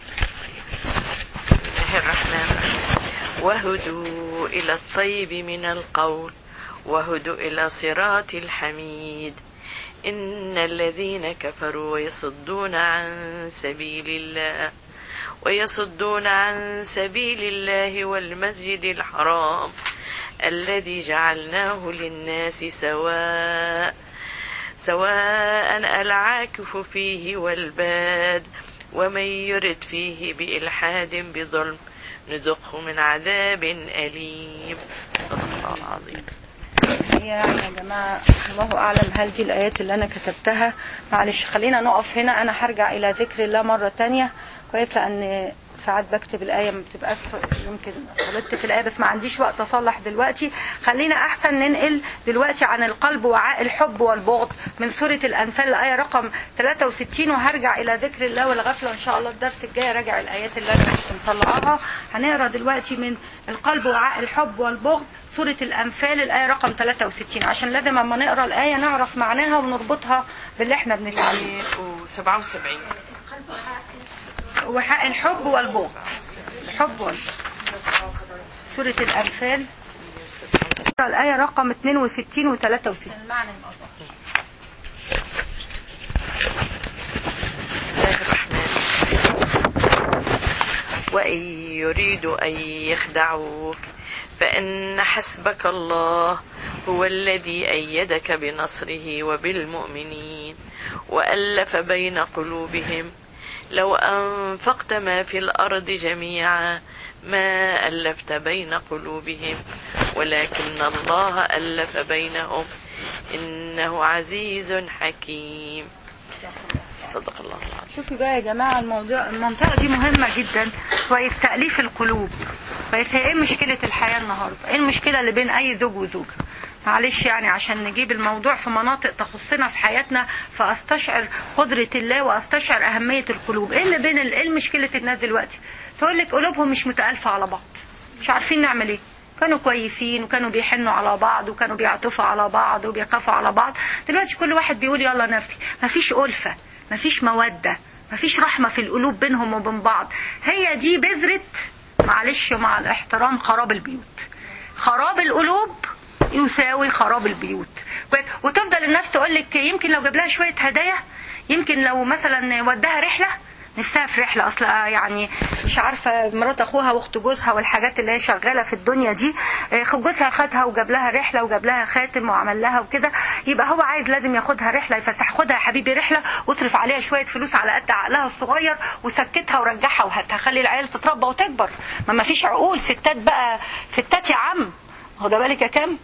بسم الله الرحمن الرحيم وهدوا إلى الطيب من القول وهدوا إلى صراط الحميد إن الذين كفروا ويصدون عن سبيل الله ويصدون عن سبيل الله والمسجد الحرام الذي جعلناه للناس سواء سواء العاكف فيه والباد ومن يرد فيه بإلحاد بظلم نذقه من عذاب أليم صدق الله العظيم هي يعني يا جماعة الله أعلم هل دي الآيات اللي أنا كتبتها معلش خلينا نقف هنا أنا هرجع إلى ذكر الله مرة تانية كويس لأن ساعات بكتب الآية ما بتبقاش يمكن غلطت في الآية بس ما عنديش وقت أصلح دلوقتي خلينا أحسن ننقل دلوقتي عن القلب وعاء الحب والبغض من سورة الأنفال الآية رقم 63 وهرجع إلى ذكر الله والغفلة إن شاء الله الدرس الجاي راجع الآيات اللي أنا كنت مطلعاها هنقرا دلوقتي من القلب وعاء الحب والبغض سورة الأنفال الآية رقم 63 عشان لازم أما نقرا الآية نعرف معناها ونربطها باللي احنا بنتعلمه وسبعة وحق الحب والبغض الحب والبغض سورة الأنفال الآية رقم 62 و 63 المعنى بسم الله الرحمن الرحيم يريد أن يخدعوك فإن حسبك الله هو الذي أيدك بنصره وبالمؤمنين وألف بين قلوبهم لو أنفقت ما في الأرض جميعا ما ألفت بين قلوبهم ولكن الله ألف بينهم إنه عزيز حكيم صدق الله العظيم شوفي بقى يا جماعة الموضوع المنطقة دي مهمة جدا كويس تأليف القلوب كويس هي ايه مشكلة الحياة النهاردة ايه المشكلة اللي بين اي زوج وزوجة معلش يعني عشان نجيب الموضوع في مناطق تخصنا في حياتنا فاستشعر قدرة الله واستشعر اهمية القلوب ايه اللي بين ال- ايه مشكلة الناس دلوقتي تقول لك قلوبهم مش متألفة على بعض مش عارفين نعمل ايه كانوا كويسين وكانوا بيحنوا على بعض وكانوا بيعطفوا على بعض وبيخافوا على بعض دلوقتي كل واحد بيقول يلا نفسي مفيش ألفة مفيش مودة مفيش رحمة في القلوب بينهم وبين بعض هي دي بذرة معلش مع الاحترام خراب البيوت خراب القلوب يساوي خراب البيوت كويس؟ وتفضل الناس تقول لك يمكن لو جاب لها شوية هدايا يمكن لو مثلا وداها رحلة نفسها في رحلة أصلا يعني مش عارفة مرات أخوها وأخت جوزها والحاجات اللي هي شغالة في الدنيا دي آه، جوزها خدها وجاب لها رحلة وجاب لها خاتم وعمل لها وكده يبقى هو عايز لازم ياخدها رحلة يفسح خدها يا حبيبي رحلة واصرف عليها شوية فلوس على قد عقلها الصغير وسكتها ورجعها وهاتها خلي العيال تتربى وتكبر ما ما فيش عقول ستات بقى ستات يا عم واخده بالك يا كام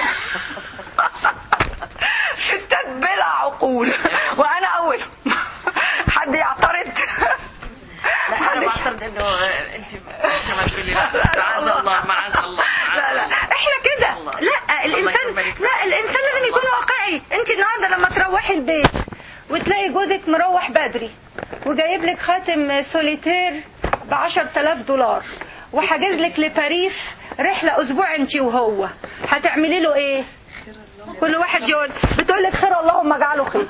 ستات بلا عقول وانا اول حد يعترض لا أنا بعترض إنه أنت كما تقولي لا معاذ الله معاذ الله معاذ لا لا الله. احنا كده الله. لا الانسان الله يكرمك. لا الانسان لازم يكون واقعي انت النهارده لما تروحي البيت وتلاقي جوزك مروح بدري وجايب لك خاتم سوليتير ب 10000 دولار وحاجز لك لباريس رحله اسبوع انت وهو هتعملي له ايه كل واحد يقول بتقول لك خير اللهم اجعله خير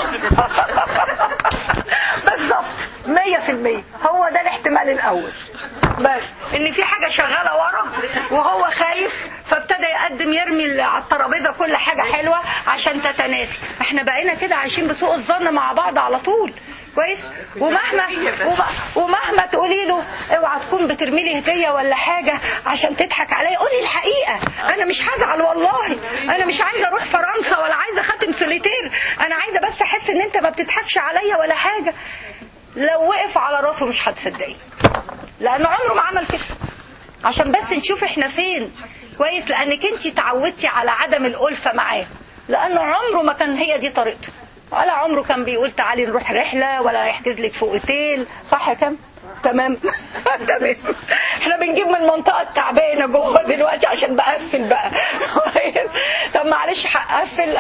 بالظبط مية في المية هو ده الاحتمال الأول بس إن في حاجة شغالة ورا وهو خايف فابتدى يقدم يرمي على الترابيزة كل حاجة حلوة عشان تتناسي احنا بقينا كده عايشين بسوء الظن مع بعض على طول كويس ومهما وم- ومهما تقولي له اوعى تكون بترمي لي هديه ولا حاجه عشان تضحك عليا قولي الحقيقه انا مش هزعل والله انا مش عايزه اروح فرنسا ولا عايزه خاتم سوليتير انا عايزه بس احس ان انت ما بتضحكش عليا ولا حاجه لو وقف على راسه مش هتصدقي لانه عمره ما عمل كده عشان بس نشوف احنا فين كويس لانك انت تعودتي على عدم الالفه معاه لانه عمره ما كان هي دي طريقته ولا عمره كان بيقول تعالي نروح رحله ولا يحجز لك في اوتيل صح يا كم تمام تمام احنا بنجيب من المنطقه التعبانه جوه دلوقتي عشان بقفل بقى طب معلش هقفل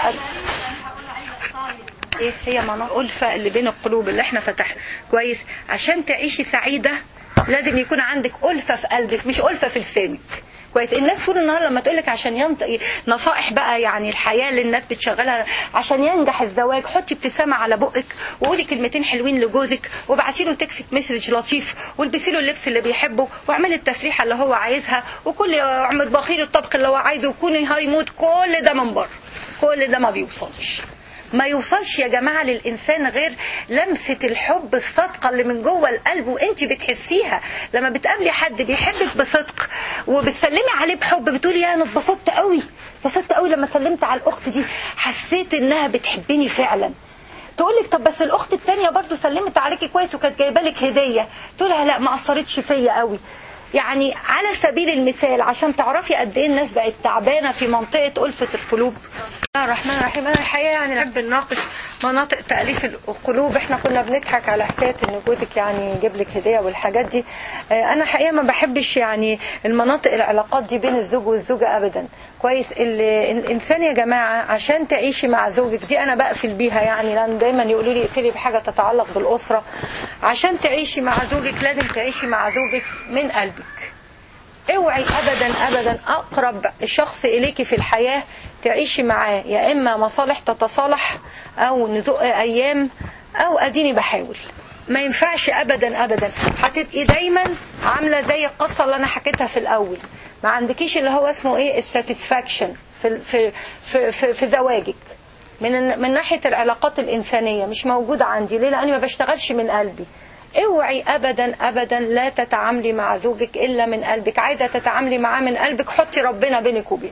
ايه هي مناطق الفة اللي بين القلوب اللي احنا فتحنا كويس عشان تعيشي سعيدة لازم يكون عندك ألفة في قلبك مش ألفة في لسانك كويس الناس طول النهار لما تقولك عشان ينطق نصائح بقى يعني الحياة اللي الناس بتشغلها عشان ينجح الزواج حطي ابتسامة على بقك وقولي كلمتين حلوين لجوزك وابعتي له تكست مسج لطيف والبسي له اللبس اللي بيحبه واعملي التسريحة اللي هو عايزها وكل اعمل بخيل الطبخ اللي هو عايزه وكوني هاي مود كل ده من بره كل ده ما بيوصلش ما يوصلش يا جماعة للإنسان غير لمسة الحب الصادقة اللي من جوه القلب وانت بتحسيها لما بتقابلي حد بيحبك بصدق وبتسلمي عليه بحب بتقولي يا انا اتبسطت قوي اتبسطت قوي لما سلمت على الأخت دي حسيت إنها بتحبني فعلا تقول لك طب بس الاخت التانية برضو سلمت عليكي كويس وكانت جايبه لك هديه تقولها لا ما اثرتش فيا قوي يعني على سبيل المثال عشان تعرفي قد ايه الناس بقت تعبانه في منطقه الفه القلوب بسم الله الرحمن الرحيم انا الحقيقه يعني نحب نناقش مناطق تاليف القلوب احنا كنا بنضحك على حكايه ان جوزك يعني يجيب لك هديه والحاجات دي آه، انا حقيقه ما بحبش يعني المناطق العلاقات دي بين الزوج والزوجه ابدا كويس ال- الانسان يا جماعه عشان تعيشي مع زوجك دي انا بقفل بيها يعني لان دايما يقولوا لي اقفلي بحاجه تتعلق بالاسره عشان تعيشي مع زوجك لازم تعيشي مع زوجك من قلبك اوعي ابدا ابدا اقرب شخص اليكي في الحياه تعيشي معاه يا اما مصالح تتصالح او نزق ايام او اديني بحاول ما ينفعش ابدا ابدا هتبقي دايما عامله زي القصه اللي انا حكيتها في الاول ما عندكيش اللي هو اسمه ايه الساتسفاكشن في في في في, في زواجك من من ناحيه العلاقات الانسانيه مش موجوده عندي ليه لاني ما بشتغلش من قلبي اوعي ابدا ابدا لا تتعاملي مع زوجك الا من قلبك عايزه تتعاملي معاه من قلبك حطي ربنا بينك وبينه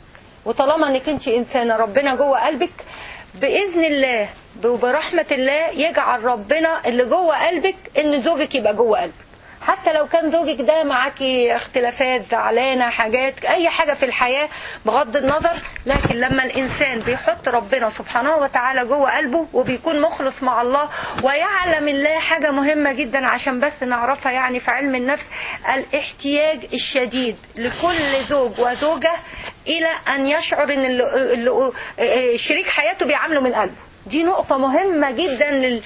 وطالما انك انت انسانه ربنا جوه قلبك باذن الله وبرحمه الله يجعل ربنا اللي جوه قلبك ان زوجك يبقى جوه قلبك حتى لو كان زوجك ده معاكي اختلافات زعلانه حاجات اي حاجه في الحياه بغض النظر لكن لما الانسان بيحط ربنا سبحانه وتعالى جوه قلبه وبيكون مخلص مع الله ويعلم الله حاجه مهمه جدا عشان بس نعرفها يعني في علم النفس الاحتياج الشديد لكل زوج وزوجه الى ان يشعر ان اللي اللي شريك حياته بيعامله من قلبه دي نقطة مهمة جدا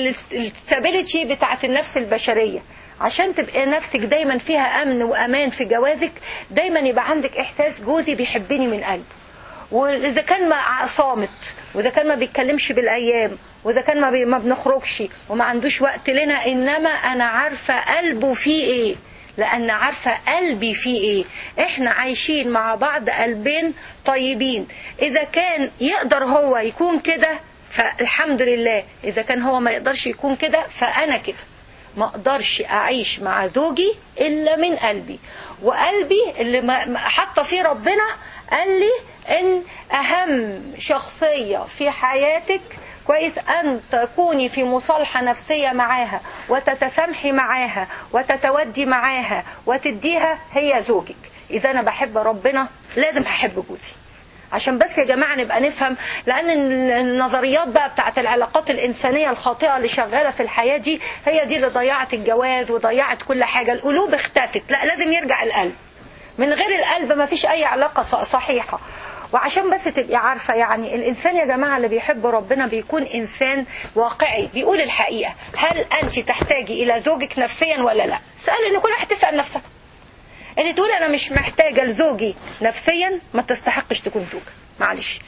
للستابيليتي بتاعت النفس البشرية عشان تبقى نفسك دايما فيها امن وامان في جوازك دايما يبقى عندك احساس جوزي بيحبني من قلبه واذا كان ما صامت واذا كان ما بيتكلمش بالايام واذا كان ما, بي ما بنخرجش وما عندوش وقت لنا انما انا عارفه قلبه فيه ايه لان عارفه قلبي فيه ايه احنا عايشين مع بعض قلبين طيبين اذا كان يقدر هو يكون كده فالحمد لله اذا كان هو ما يقدرش يكون كده فانا كده ما اقدرش اعيش مع زوجي الا من قلبي وقلبي اللي حاطه فيه ربنا قال لي ان اهم شخصيه في حياتك كويس ان تكوني في مصالحه نفسيه معاها وتتسامحي معاها وتتودي معاها وتديها هي زوجك اذا انا بحب ربنا لازم احب جوزي عشان بس يا جماعة نبقى نفهم لأن النظريات بقى بتاعت العلاقات الإنسانية الخاطئة اللي شغالة في الحياة دي هي دي اللي ضيعت الجواز وضيعت كل حاجة القلوب اختفت لا لازم يرجع القلب من غير القلب ما فيش أي علاقة صحيحة وعشان بس تبقي عارفة يعني الإنسان يا جماعة اللي بيحب ربنا بيكون إنسان واقعي بيقول الحقيقة هل أنت تحتاجي إلى زوجك نفسيا ولا لا سأل إن كل واحد تسأل نفسها اللي تقول انا مش محتاجه لزوجي نفسيا ما تستحقش تكون زوجه معلش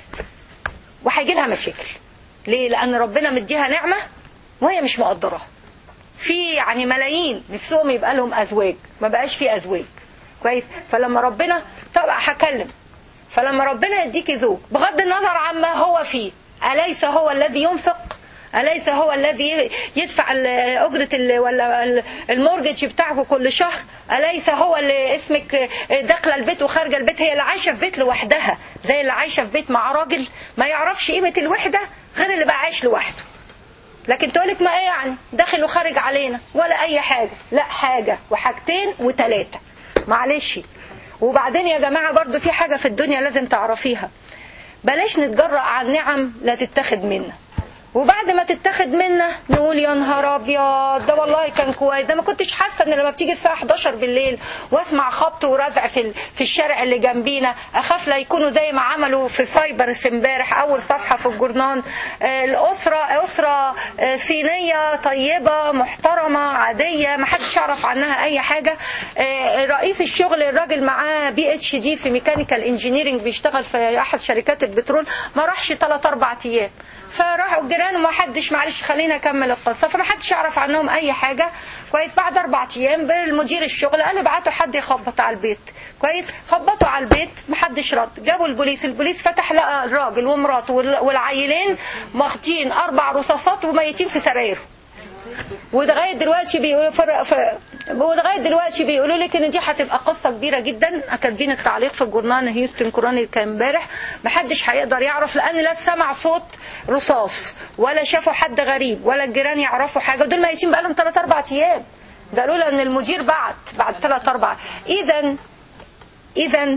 وهيجي لها مشاكل ليه لان ربنا مديها نعمه وهي مش مقدراها في يعني ملايين نفسهم يبقى لهم ازواج ما بقاش في ازواج كويس فلما ربنا طبعا هكلم فلما ربنا يديكي زوج بغض النظر عما هو فيه اليس هو الذي ينفق أليس هو الذي يدفع أجرة ولا المورجج بتاعه كل شهر أليس هو اللي اسمك داخلة البيت وخارجة البيت هي اللي عايشة في بيت لوحدها زي اللي عايشة في بيت مع راجل ما يعرفش قيمة الوحدة غير اللي بقى عايش لوحده لكن تقولك ما ايه يعني داخل وخارج علينا ولا اي حاجة لا حاجة وحاجتين وتلاتة معلش وبعدين يا جماعة برضو في حاجة في الدنيا لازم تعرفيها بلاش نتجرأ على النعم لا تتخذ منا وبعد ما تتاخد منا نقول يا نهار ابيض ده والله كان كويس ده ما كنتش حاسه ان لما بتيجي الساعه 11 بالليل واسمع خبط ورزع في في الشارع اللي جنبينا اخاف لا يكونوا زي ما عملوا في سايبرس امبارح اول صفحه في الجورنان الاسره اسره صينيه طيبه محترمه عاديه ما حدش يعرف عنها اي حاجه رئيس الشغل الراجل معاه بي اتش دي في ميكانيكال انجينيرنج بيشتغل في احد شركات البترول ما راحش 3 4 ايام فراحوا الجيران وما حدش معلش خلينا اكمل القصه فما حدش يعرف عنهم اي حاجه كويس بعد اربع ايام المدير الشغل قال ابعتوا حد يخبط على البيت كويس خبطوا على البيت ما حدش رد جابوا البوليس البوليس فتح لقى الراجل ومراته والعيلين ماخدين اربع رصاصات وميتين في سرايرهم ولغايه دلوقتي بيقولوا فرق ف... ولغايه دلوقتي بيقولوا لك ان دي هتبقى قصه كبيره جدا كاتبين التعليق في الجورنال هيوستن كوراني كان امبارح محدش هيقدر يعرف لان لا سمع صوت رصاص ولا شافوا حد غريب ولا الجيران يعرفوا حاجه ودول ميتين بقالهم 3 4 ايام ده قالوا ان المدير بعت بعد 3 4 اذا اذا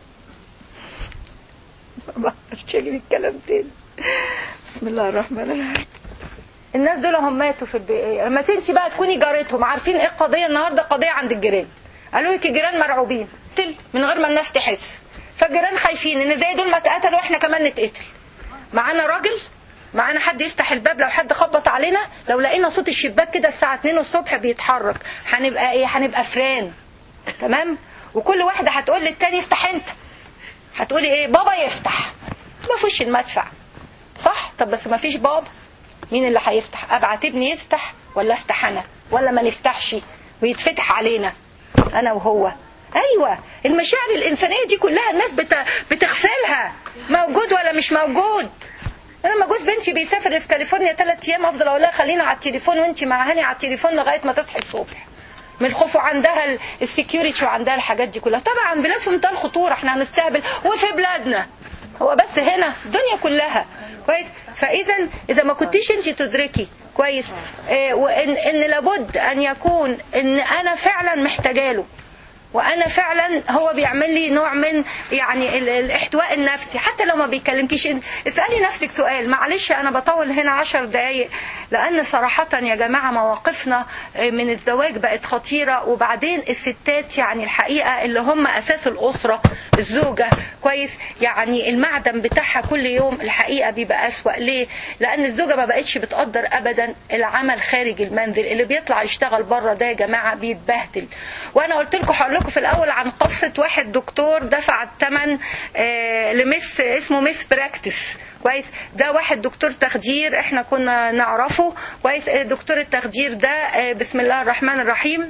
ما اجيب الكلام تاني بسم الله الرحمن الرحيم الناس دول هم ماتوا في البيئة لما انت بقى تكوني جارتهم عارفين ايه القضيه النهارده قضيه عند الجيران قالوا لك الجيران مرعوبين تل من غير ما الناس تحس فالجيران خايفين ان زي دول ما اتقتلوا واحنا كمان نتقتل معانا راجل معانا حد يفتح الباب لو حد خبط علينا لو لقينا صوت الشباك كده الساعه 2 الصبح بيتحرك هنبقى ايه هنبقى فران تمام وكل واحده هتقول للتاني افتح انت هتقولي ايه بابا يفتح ما فيش المدفع صح طب بس ما فيش بابا مين اللي هيفتح ابعت ابني يفتح ولا افتح انا ولا ما نفتحش ويتفتح علينا انا وهو ايوه المشاعر الانسانيه دي كلها الناس بت... بتغسلها موجود ولا مش موجود انا لما جوز بنتي بيسافر في كاليفورنيا ثلاث ايام افضل اقول لها خلينا على التليفون وانت مع هاني على التليفون لغايه ما تصحي الصبح من الخوف وعندها السكيورتي وعندها الحاجات دي كلها طبعا بلاد في منتهى الخطوره احنا هنستقبل وفي بلادنا هو بس هنا الدنيا كلها كويس فاذا اذا ما كنتيش انت تدركي كويس اه وان ان لابد ان يكون ان انا فعلا محتاجاله وانا فعلا هو بيعمل لي نوع من يعني ال- الاحتواء النفسي حتى لو ما بيكلمكيش انت- اسالي نفسك سؤال معلش انا بطول هنا عشر دقايق لان صراحه يا جماعه مواقفنا من الزواج بقت خطيره وبعدين الستات يعني الحقيقه اللي هم اساس الاسره الزوجه كويس يعني المعدن بتاعها كل يوم الحقيقه بيبقى اسوا ليه لان الزوجه ما بقتش بتقدر ابدا العمل خارج المنزل اللي بيطلع يشتغل بره ده يا جماعه بيتبهدل وانا قلت لكم هقول لكم في الاول عن قصه واحد دكتور دفع الثمن آه لمس اسمه مس براكتس كويس ده واحد دكتور تخدير احنا كنا نعرفه كويس آه، دكتور التخدير ده آه، بسم الله الرحمن الرحيم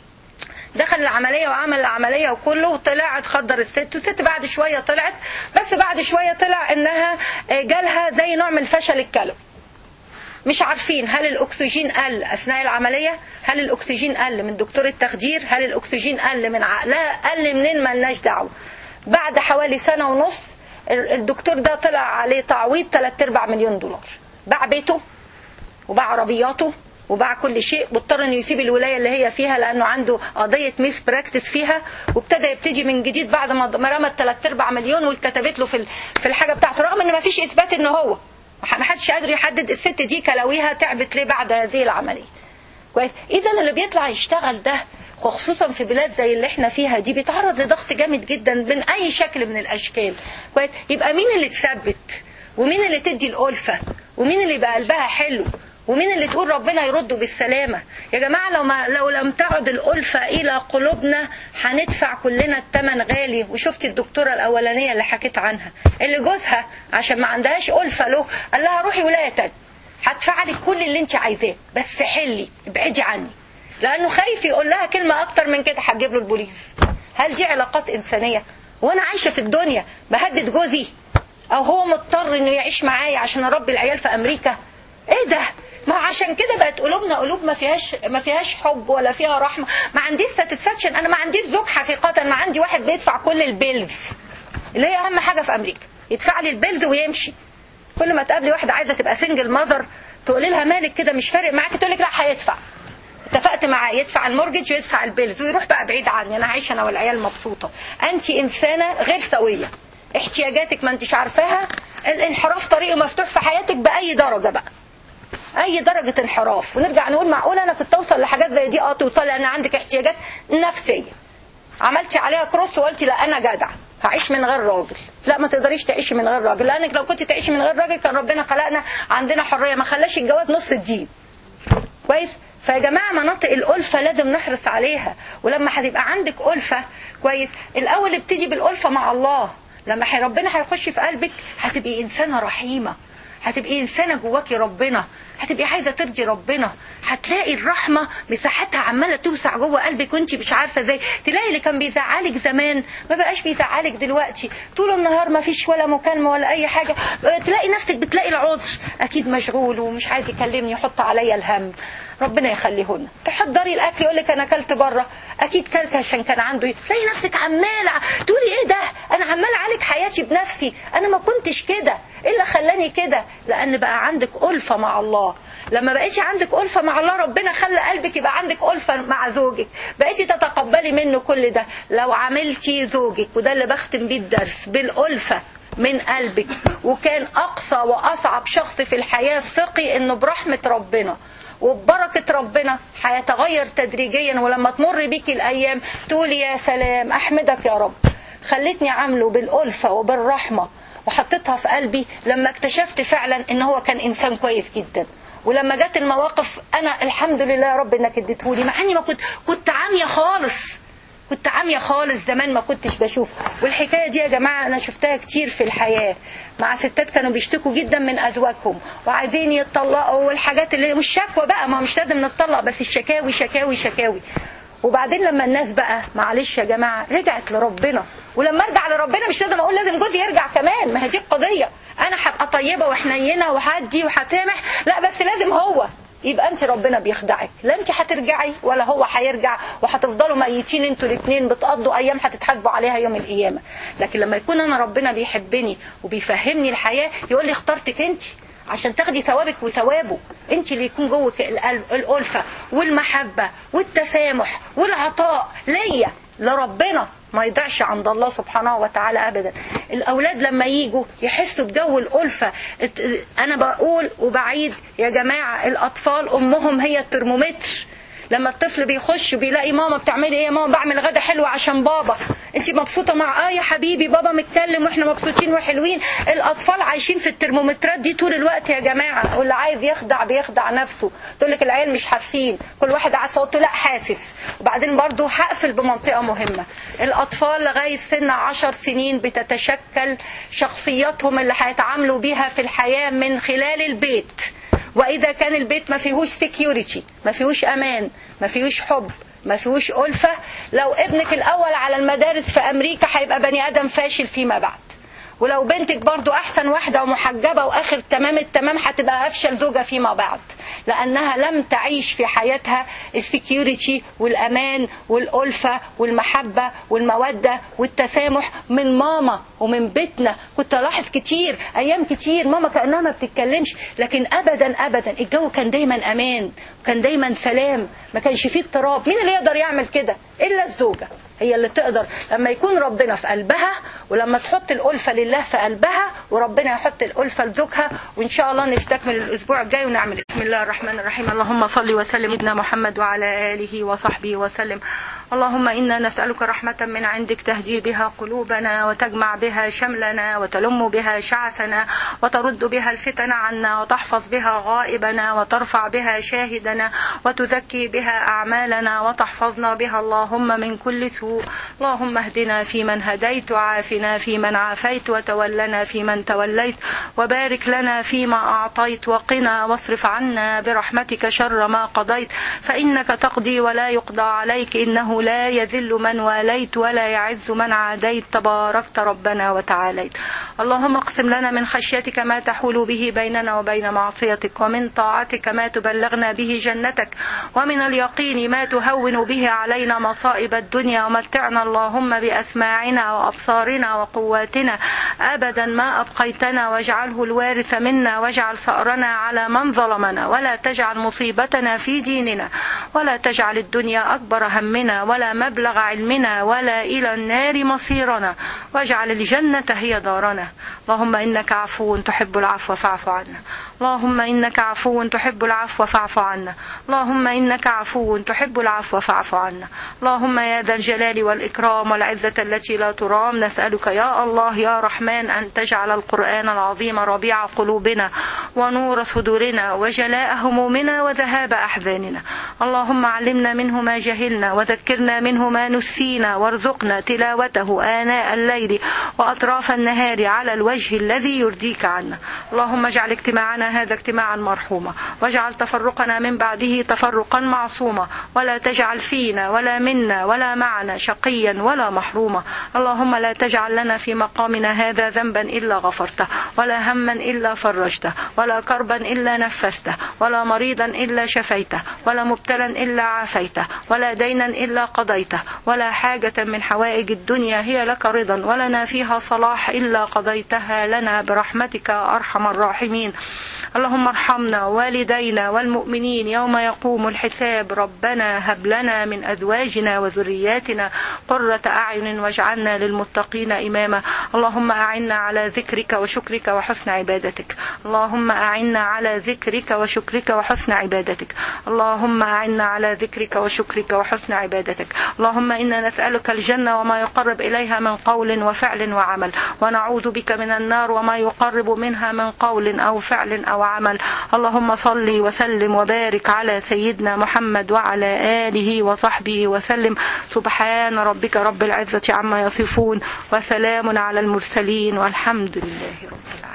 دخل العملية وعمل العملية وكله وطلع اتخدر الست والست بعد شوية طلعت بس بعد شوية طلع انها آه، جالها زي نوع من الفشل الكلوي مش عارفين هل الاكسجين قل اثناء العمليه هل الاكسجين قل من دكتور التخدير هل الاكسجين قل من عقلها قل منين ملناش دعوه بعد حوالي سنه ونص ال- الدكتور ده طلع عليه تعويض 3 ارباع مليون دولار باع بيته وباع عربياته وباع كل شيء واضطر انه يسيب الولايه اللي هي فيها لانه عنده قضيه ميس براكتس فيها وابتدى يبتدي من جديد بعد ما ما رمى 3 ارباع مليون واتكتبت له في ال- في الحاجه بتاعته رغم ان ما فيش اثبات ان هو ما حدش قادر يحدد الست دي كلاويها تعبت ليه بعد هذه العمليه كويس اذا اللي بيطلع يشتغل ده وخصوصا في بلاد زي اللي احنا فيها دي بيتعرض لضغط جامد جدا من اي شكل من الاشكال كويس يبقى مين اللي تثبت ومين اللي تدي الالفه ومين اللي يبقى قلبها حلو ومين اللي تقول ربنا يرده بالسلامة يا جماعة لو, ما لو لم تعد الألفة إلى قلوبنا هندفع كلنا الثمن غالي وشفت الدكتورة الأولانية اللي حكيت عنها اللي جوزها عشان ما عندهاش ألفة له قال لها روحي ولاية تانية هدفع لك كل اللي انت عايزاه بس حلي ابعدي عني لانه خايف يقول لها كلمه اكتر من كده هتجيب له البوليس هل دي علاقات انسانيه وانا عايشه في الدنيا بهدد جوزي او هو مضطر انه يعيش معايا عشان اربي العيال في امريكا ايه ده ما هو عشان كده بقت قلوبنا قلوب ما فيهاش ما فيهاش حب ولا فيها رحمه ما عنديش ساتسفاكشن انا ما عنديش زوج حقيقه انا عندي واحد بيدفع كل البيلز اللي هي اهم حاجه في امريكا يدفع لي البيلز ويمشي كل ما تقابلي واحده عايزه تبقى سنجل ماذر تقولي لها مالك كده مش فارق معاكي تقول لك لا هيدفع اتفقت معاه يدفع المورجج ويدفع البيلز ويروح بقى بعيد عني انا عايشه انا والعيال مبسوطه انت انسانه غير سويه احتياجاتك ما انتش عارفاها الانحراف طريقه مفتوح في حياتك باي درجه بقى اي درجه انحراف ونرجع نقول معقول انا كنت اوصل لحاجات زي دي اه توصلي لان عندك احتياجات نفسيه عملتي عليها كروس وقلتي لا انا جدع هعيش من غير راجل لا ما تقدريش تعيشي من غير راجل لانك لو كنت تعيشي من غير راجل كان ربنا خلقنا عندنا حريه ما خلاش الجواز نص الدين كويس فيا جماعه مناطق الالفه لازم نحرص عليها ولما هتبقى عندك الفه كويس الاول ابتدي بالالفه مع الله لما حي ربنا هيخش في قلبك هتبقي انسانه رحيمه هتبقي انسانه جواكي ربنا هتبقي عايزه ترضي ربنا هتلاقي الرحمه مساحتها عماله توسع جوه قلبك وانت مش عارفه ازاي تلاقي اللي كان بيزعلك زمان ما بقاش بيزعلك دلوقتي طول النهار ما فيش ولا مكالمه ولا اي حاجه تلاقي نفسك بتلاقي العذر اكيد مشغول ومش عايز يكلمني يحط عليا الهم ربنا يخليهن تحضري الاكل يقول لك انا اكلت بره اكيد كلت عشان كان عنده تلاقي نفسك عماله تقولي ايه ده انا عماله اعالج حياتي بنفسي انا ما كنتش كده ايه اللي خلاني كده لان بقى عندك الفه مع الله لما بقيتي عندك ألفة مع الله ربنا خلى قلبك يبقى عندك ألفة مع زوجك بقيتي تتقبلي منه كل ده لو عملتي زوجك وده اللي بختم بيه الدرس بالألفة من قلبك وكان أقصى وأصعب شخص في الحياة ثقي إنه برحمة ربنا وببركة ربنا هيتغير تدريجيا ولما تمر بيكي الأيام تقولي يا سلام أحمدك يا رب خلتني عامله بالألفة وبالرحمة وحطيتها في قلبي لما اكتشفت فعلا ان هو كان انسان كويس جدا ولما جت المواقف انا الحمد لله يا رب انك اديتهولي مع اني ما كنت كنت عاميه خالص كنت عاميه خالص زمان ما كنتش بشوف والحكايه دي يا جماعه انا شفتها كتير في الحياه مع ستات كانوا بيشتكوا جدا من ازواجهم وعايزين يتطلقوا والحاجات اللي مش شكوى بقى ما مش لازم نتطلق بس الشكاوي شكاوي شكاوي وبعدين لما الناس بقى معلش يا جماعه رجعت لربنا ولما ارجع لربنا مش لازم اقول لازم جوزي يرجع كمان ما هي دي القضيه انا هبقى طيبه وحنينه وهدي وهسامح لا بس لازم هو يبقى انت ربنا بيخدعك لا انت هترجعي ولا هو هيرجع وهتفضلوا ميتين انتوا الاثنين بتقضوا ايام هتتحاسبوا عليها يوم القيامه لكن لما يكون انا ربنا بيحبني وبيفهمني الحياه يقول لي اخترتك انت عشان تاخدي ثوابك وثوابه انت اللي يكون جوك القلب الالفه والمحبه والتسامح والعطاء ليا لربنا ما يضيعش عند الله سبحانه وتعالى ابدا الاولاد لما يجوا يحسوا بجو الالفه انا بقول وبعيد يا جماعه الاطفال امهم هي الترمومتر لما الطفل بيخش بيلاقي ماما بتعملي ايه يا ماما بعمل غدا حلو عشان بابا انت مبسوطه مع اه يا حبيبي بابا متكلم واحنا مبسوطين وحلوين الاطفال عايشين في الترمومترات دي طول الوقت يا جماعه واللي عايز يخدع بيخدع نفسه تقول لك العيال مش حاسين كل واحد عايز صوت لا حاسس وبعدين برضو هقفل بمنطقه مهمه الاطفال لغايه سن عشر سنين بتتشكل شخصياتهم اللي هيتعاملوا بيها في الحياه من خلال البيت واذا كان البيت ما فيهوش سكيورتي ما فيهوش امان ما فيهوش حب ما فيهوش ألفة لو ابنك الأول على المدارس في أمريكا هيبقى بني آدم فاشل فيما بعد ولو بنتك برضو أحسن واحدة ومحجبة وآخر تمام التمام هتبقى أفشل زوجة فيما بعد لأنها لم تعيش في حياتها السكيورتي والأمان والألفة والمحبة والمودة والتسامح من ماما ومن بيتنا كنت ألاحظ كتير أيام كتير ماما كأنها ما بتتكلمش لكن أبدا أبدا الجو كان دايما أمان وكان دايما سلام ما كانش فيه اضطراب مين اللي يقدر يعمل كده إلا الزوجة هي اللي تقدر لما يكون ربنا في قلبها ولما تحط الألفة لله في قلبها وربنا يحط الألفة لزوجها وإن شاء الله نستكمل الأسبوع الجاي ونعمل بسم الله الرحمن الرحيم اللهم صل وسلم ابن محمد وعلى آله وصحبه وسلم اللهم إنا نسألك رحمة من عندك تهدي بها قلوبنا وتجمع بها شملنا وتلم بها شعثنا وترد بها الفتن عنا وتحفظ بها غائبنا وترفع بها شاهدنا وتزكي بها أعمالنا وتحفظنا بها اللهم من كل سوء اللهم اهدنا فيمن هديت وعافنا فيمن عافيت وتولنا فيمن توليت وبارك لنا فيما أعطيت وقنا واصرف عنا برحمتك شر ما قضيت فإنك تقضي ولا يقضى عليك إنه لا يذل من واليت ولا يعز من عاديت تباركت ربنا وتعاليت اللهم اقسم لنا من خشيتك ما تحول به بيننا وبين معصيتك ومن طاعتك ما تبلغنا به جنتك ومن اليقين ما تهون به علينا مصائب الدنيا ومتعنا اللهم بأسماعنا وأبصارنا وقواتنا أبدا ما أبقيتنا واجعله الوارث منا واجعل ثأرنا على من ظلمنا ولا تجعل مصيبتنا في ديننا ولا تجعل الدنيا أكبر همنا ولا مبلغ علمنا ولا إلى النار مصيرنا واجعل الجنة هي دارنا اللهم إنك عفو تحب العفو فاعف عنا اللهم إنك عفو تحب العفو فاعف عنا اللهم إنك عفو تحب العفو فاعف عنا اللهم يا ذا الجلال والإكرام والعزة التي لا ترام نسألك يا الله يا رحمن أن تجعل القرآن العظيم ربيع قلوبنا ونور صدورنا وجلاء همومنا وذهاب أحزاننا اللهم علمنا منه ما جهلنا وذكرنا منه ما نسينا وارزقنا تلاوته آناء الليل وأطراف النهار على الوجه الذي يرضيك عنا اللهم اجعل اجتماعنا هذا اجتماعا مرحوما واجعل تفرقنا من بعده تفرقا معصوما ولا تجعل فينا ولا منا ولا معنا شقيا ولا محروما اللهم لا تجعل لنا في مقامنا هذا ذنبا إلا غفرته ولا هما إلا فرجته ولا كربا إلا نفسته ولا مريضا إلا شفيته ولا مبتلا إلا عافيته ولا دينا إلا قضيته ولا حاجة من حوائج الدنيا هي لك رضا ولنا فيها صلاح إلا قضيتها لنا برحمتك يا أرحم الراحمين اللهم ارحمنا والدينا والمؤمنين يوم يقوم الحساب ربنا هب لنا من أزواجنا وذرياتنا قرة أعين واجعلنا للمتقين إماما اللهم أعنا على ذكرك وشكرك وحسن عبادتك اللهم أعنا على ذكرك وشكرك وحسن عبادتك اللهم أعنا على ذكرك وشكرك وحسن عبادتك اللهم إنا نسألك الجنة وما يقرب إليها من قول وفعل وعمل ونعوذ بك من النار وما يقرب منها من قول أو فعل أو عمل اللهم صل وسلم وبارك على سيدنا محمد وعلى آله وصحبه وسلم سبحان ربك رب العزة عما يصفون وسلام على المرسلين والحمد لله رب العالمين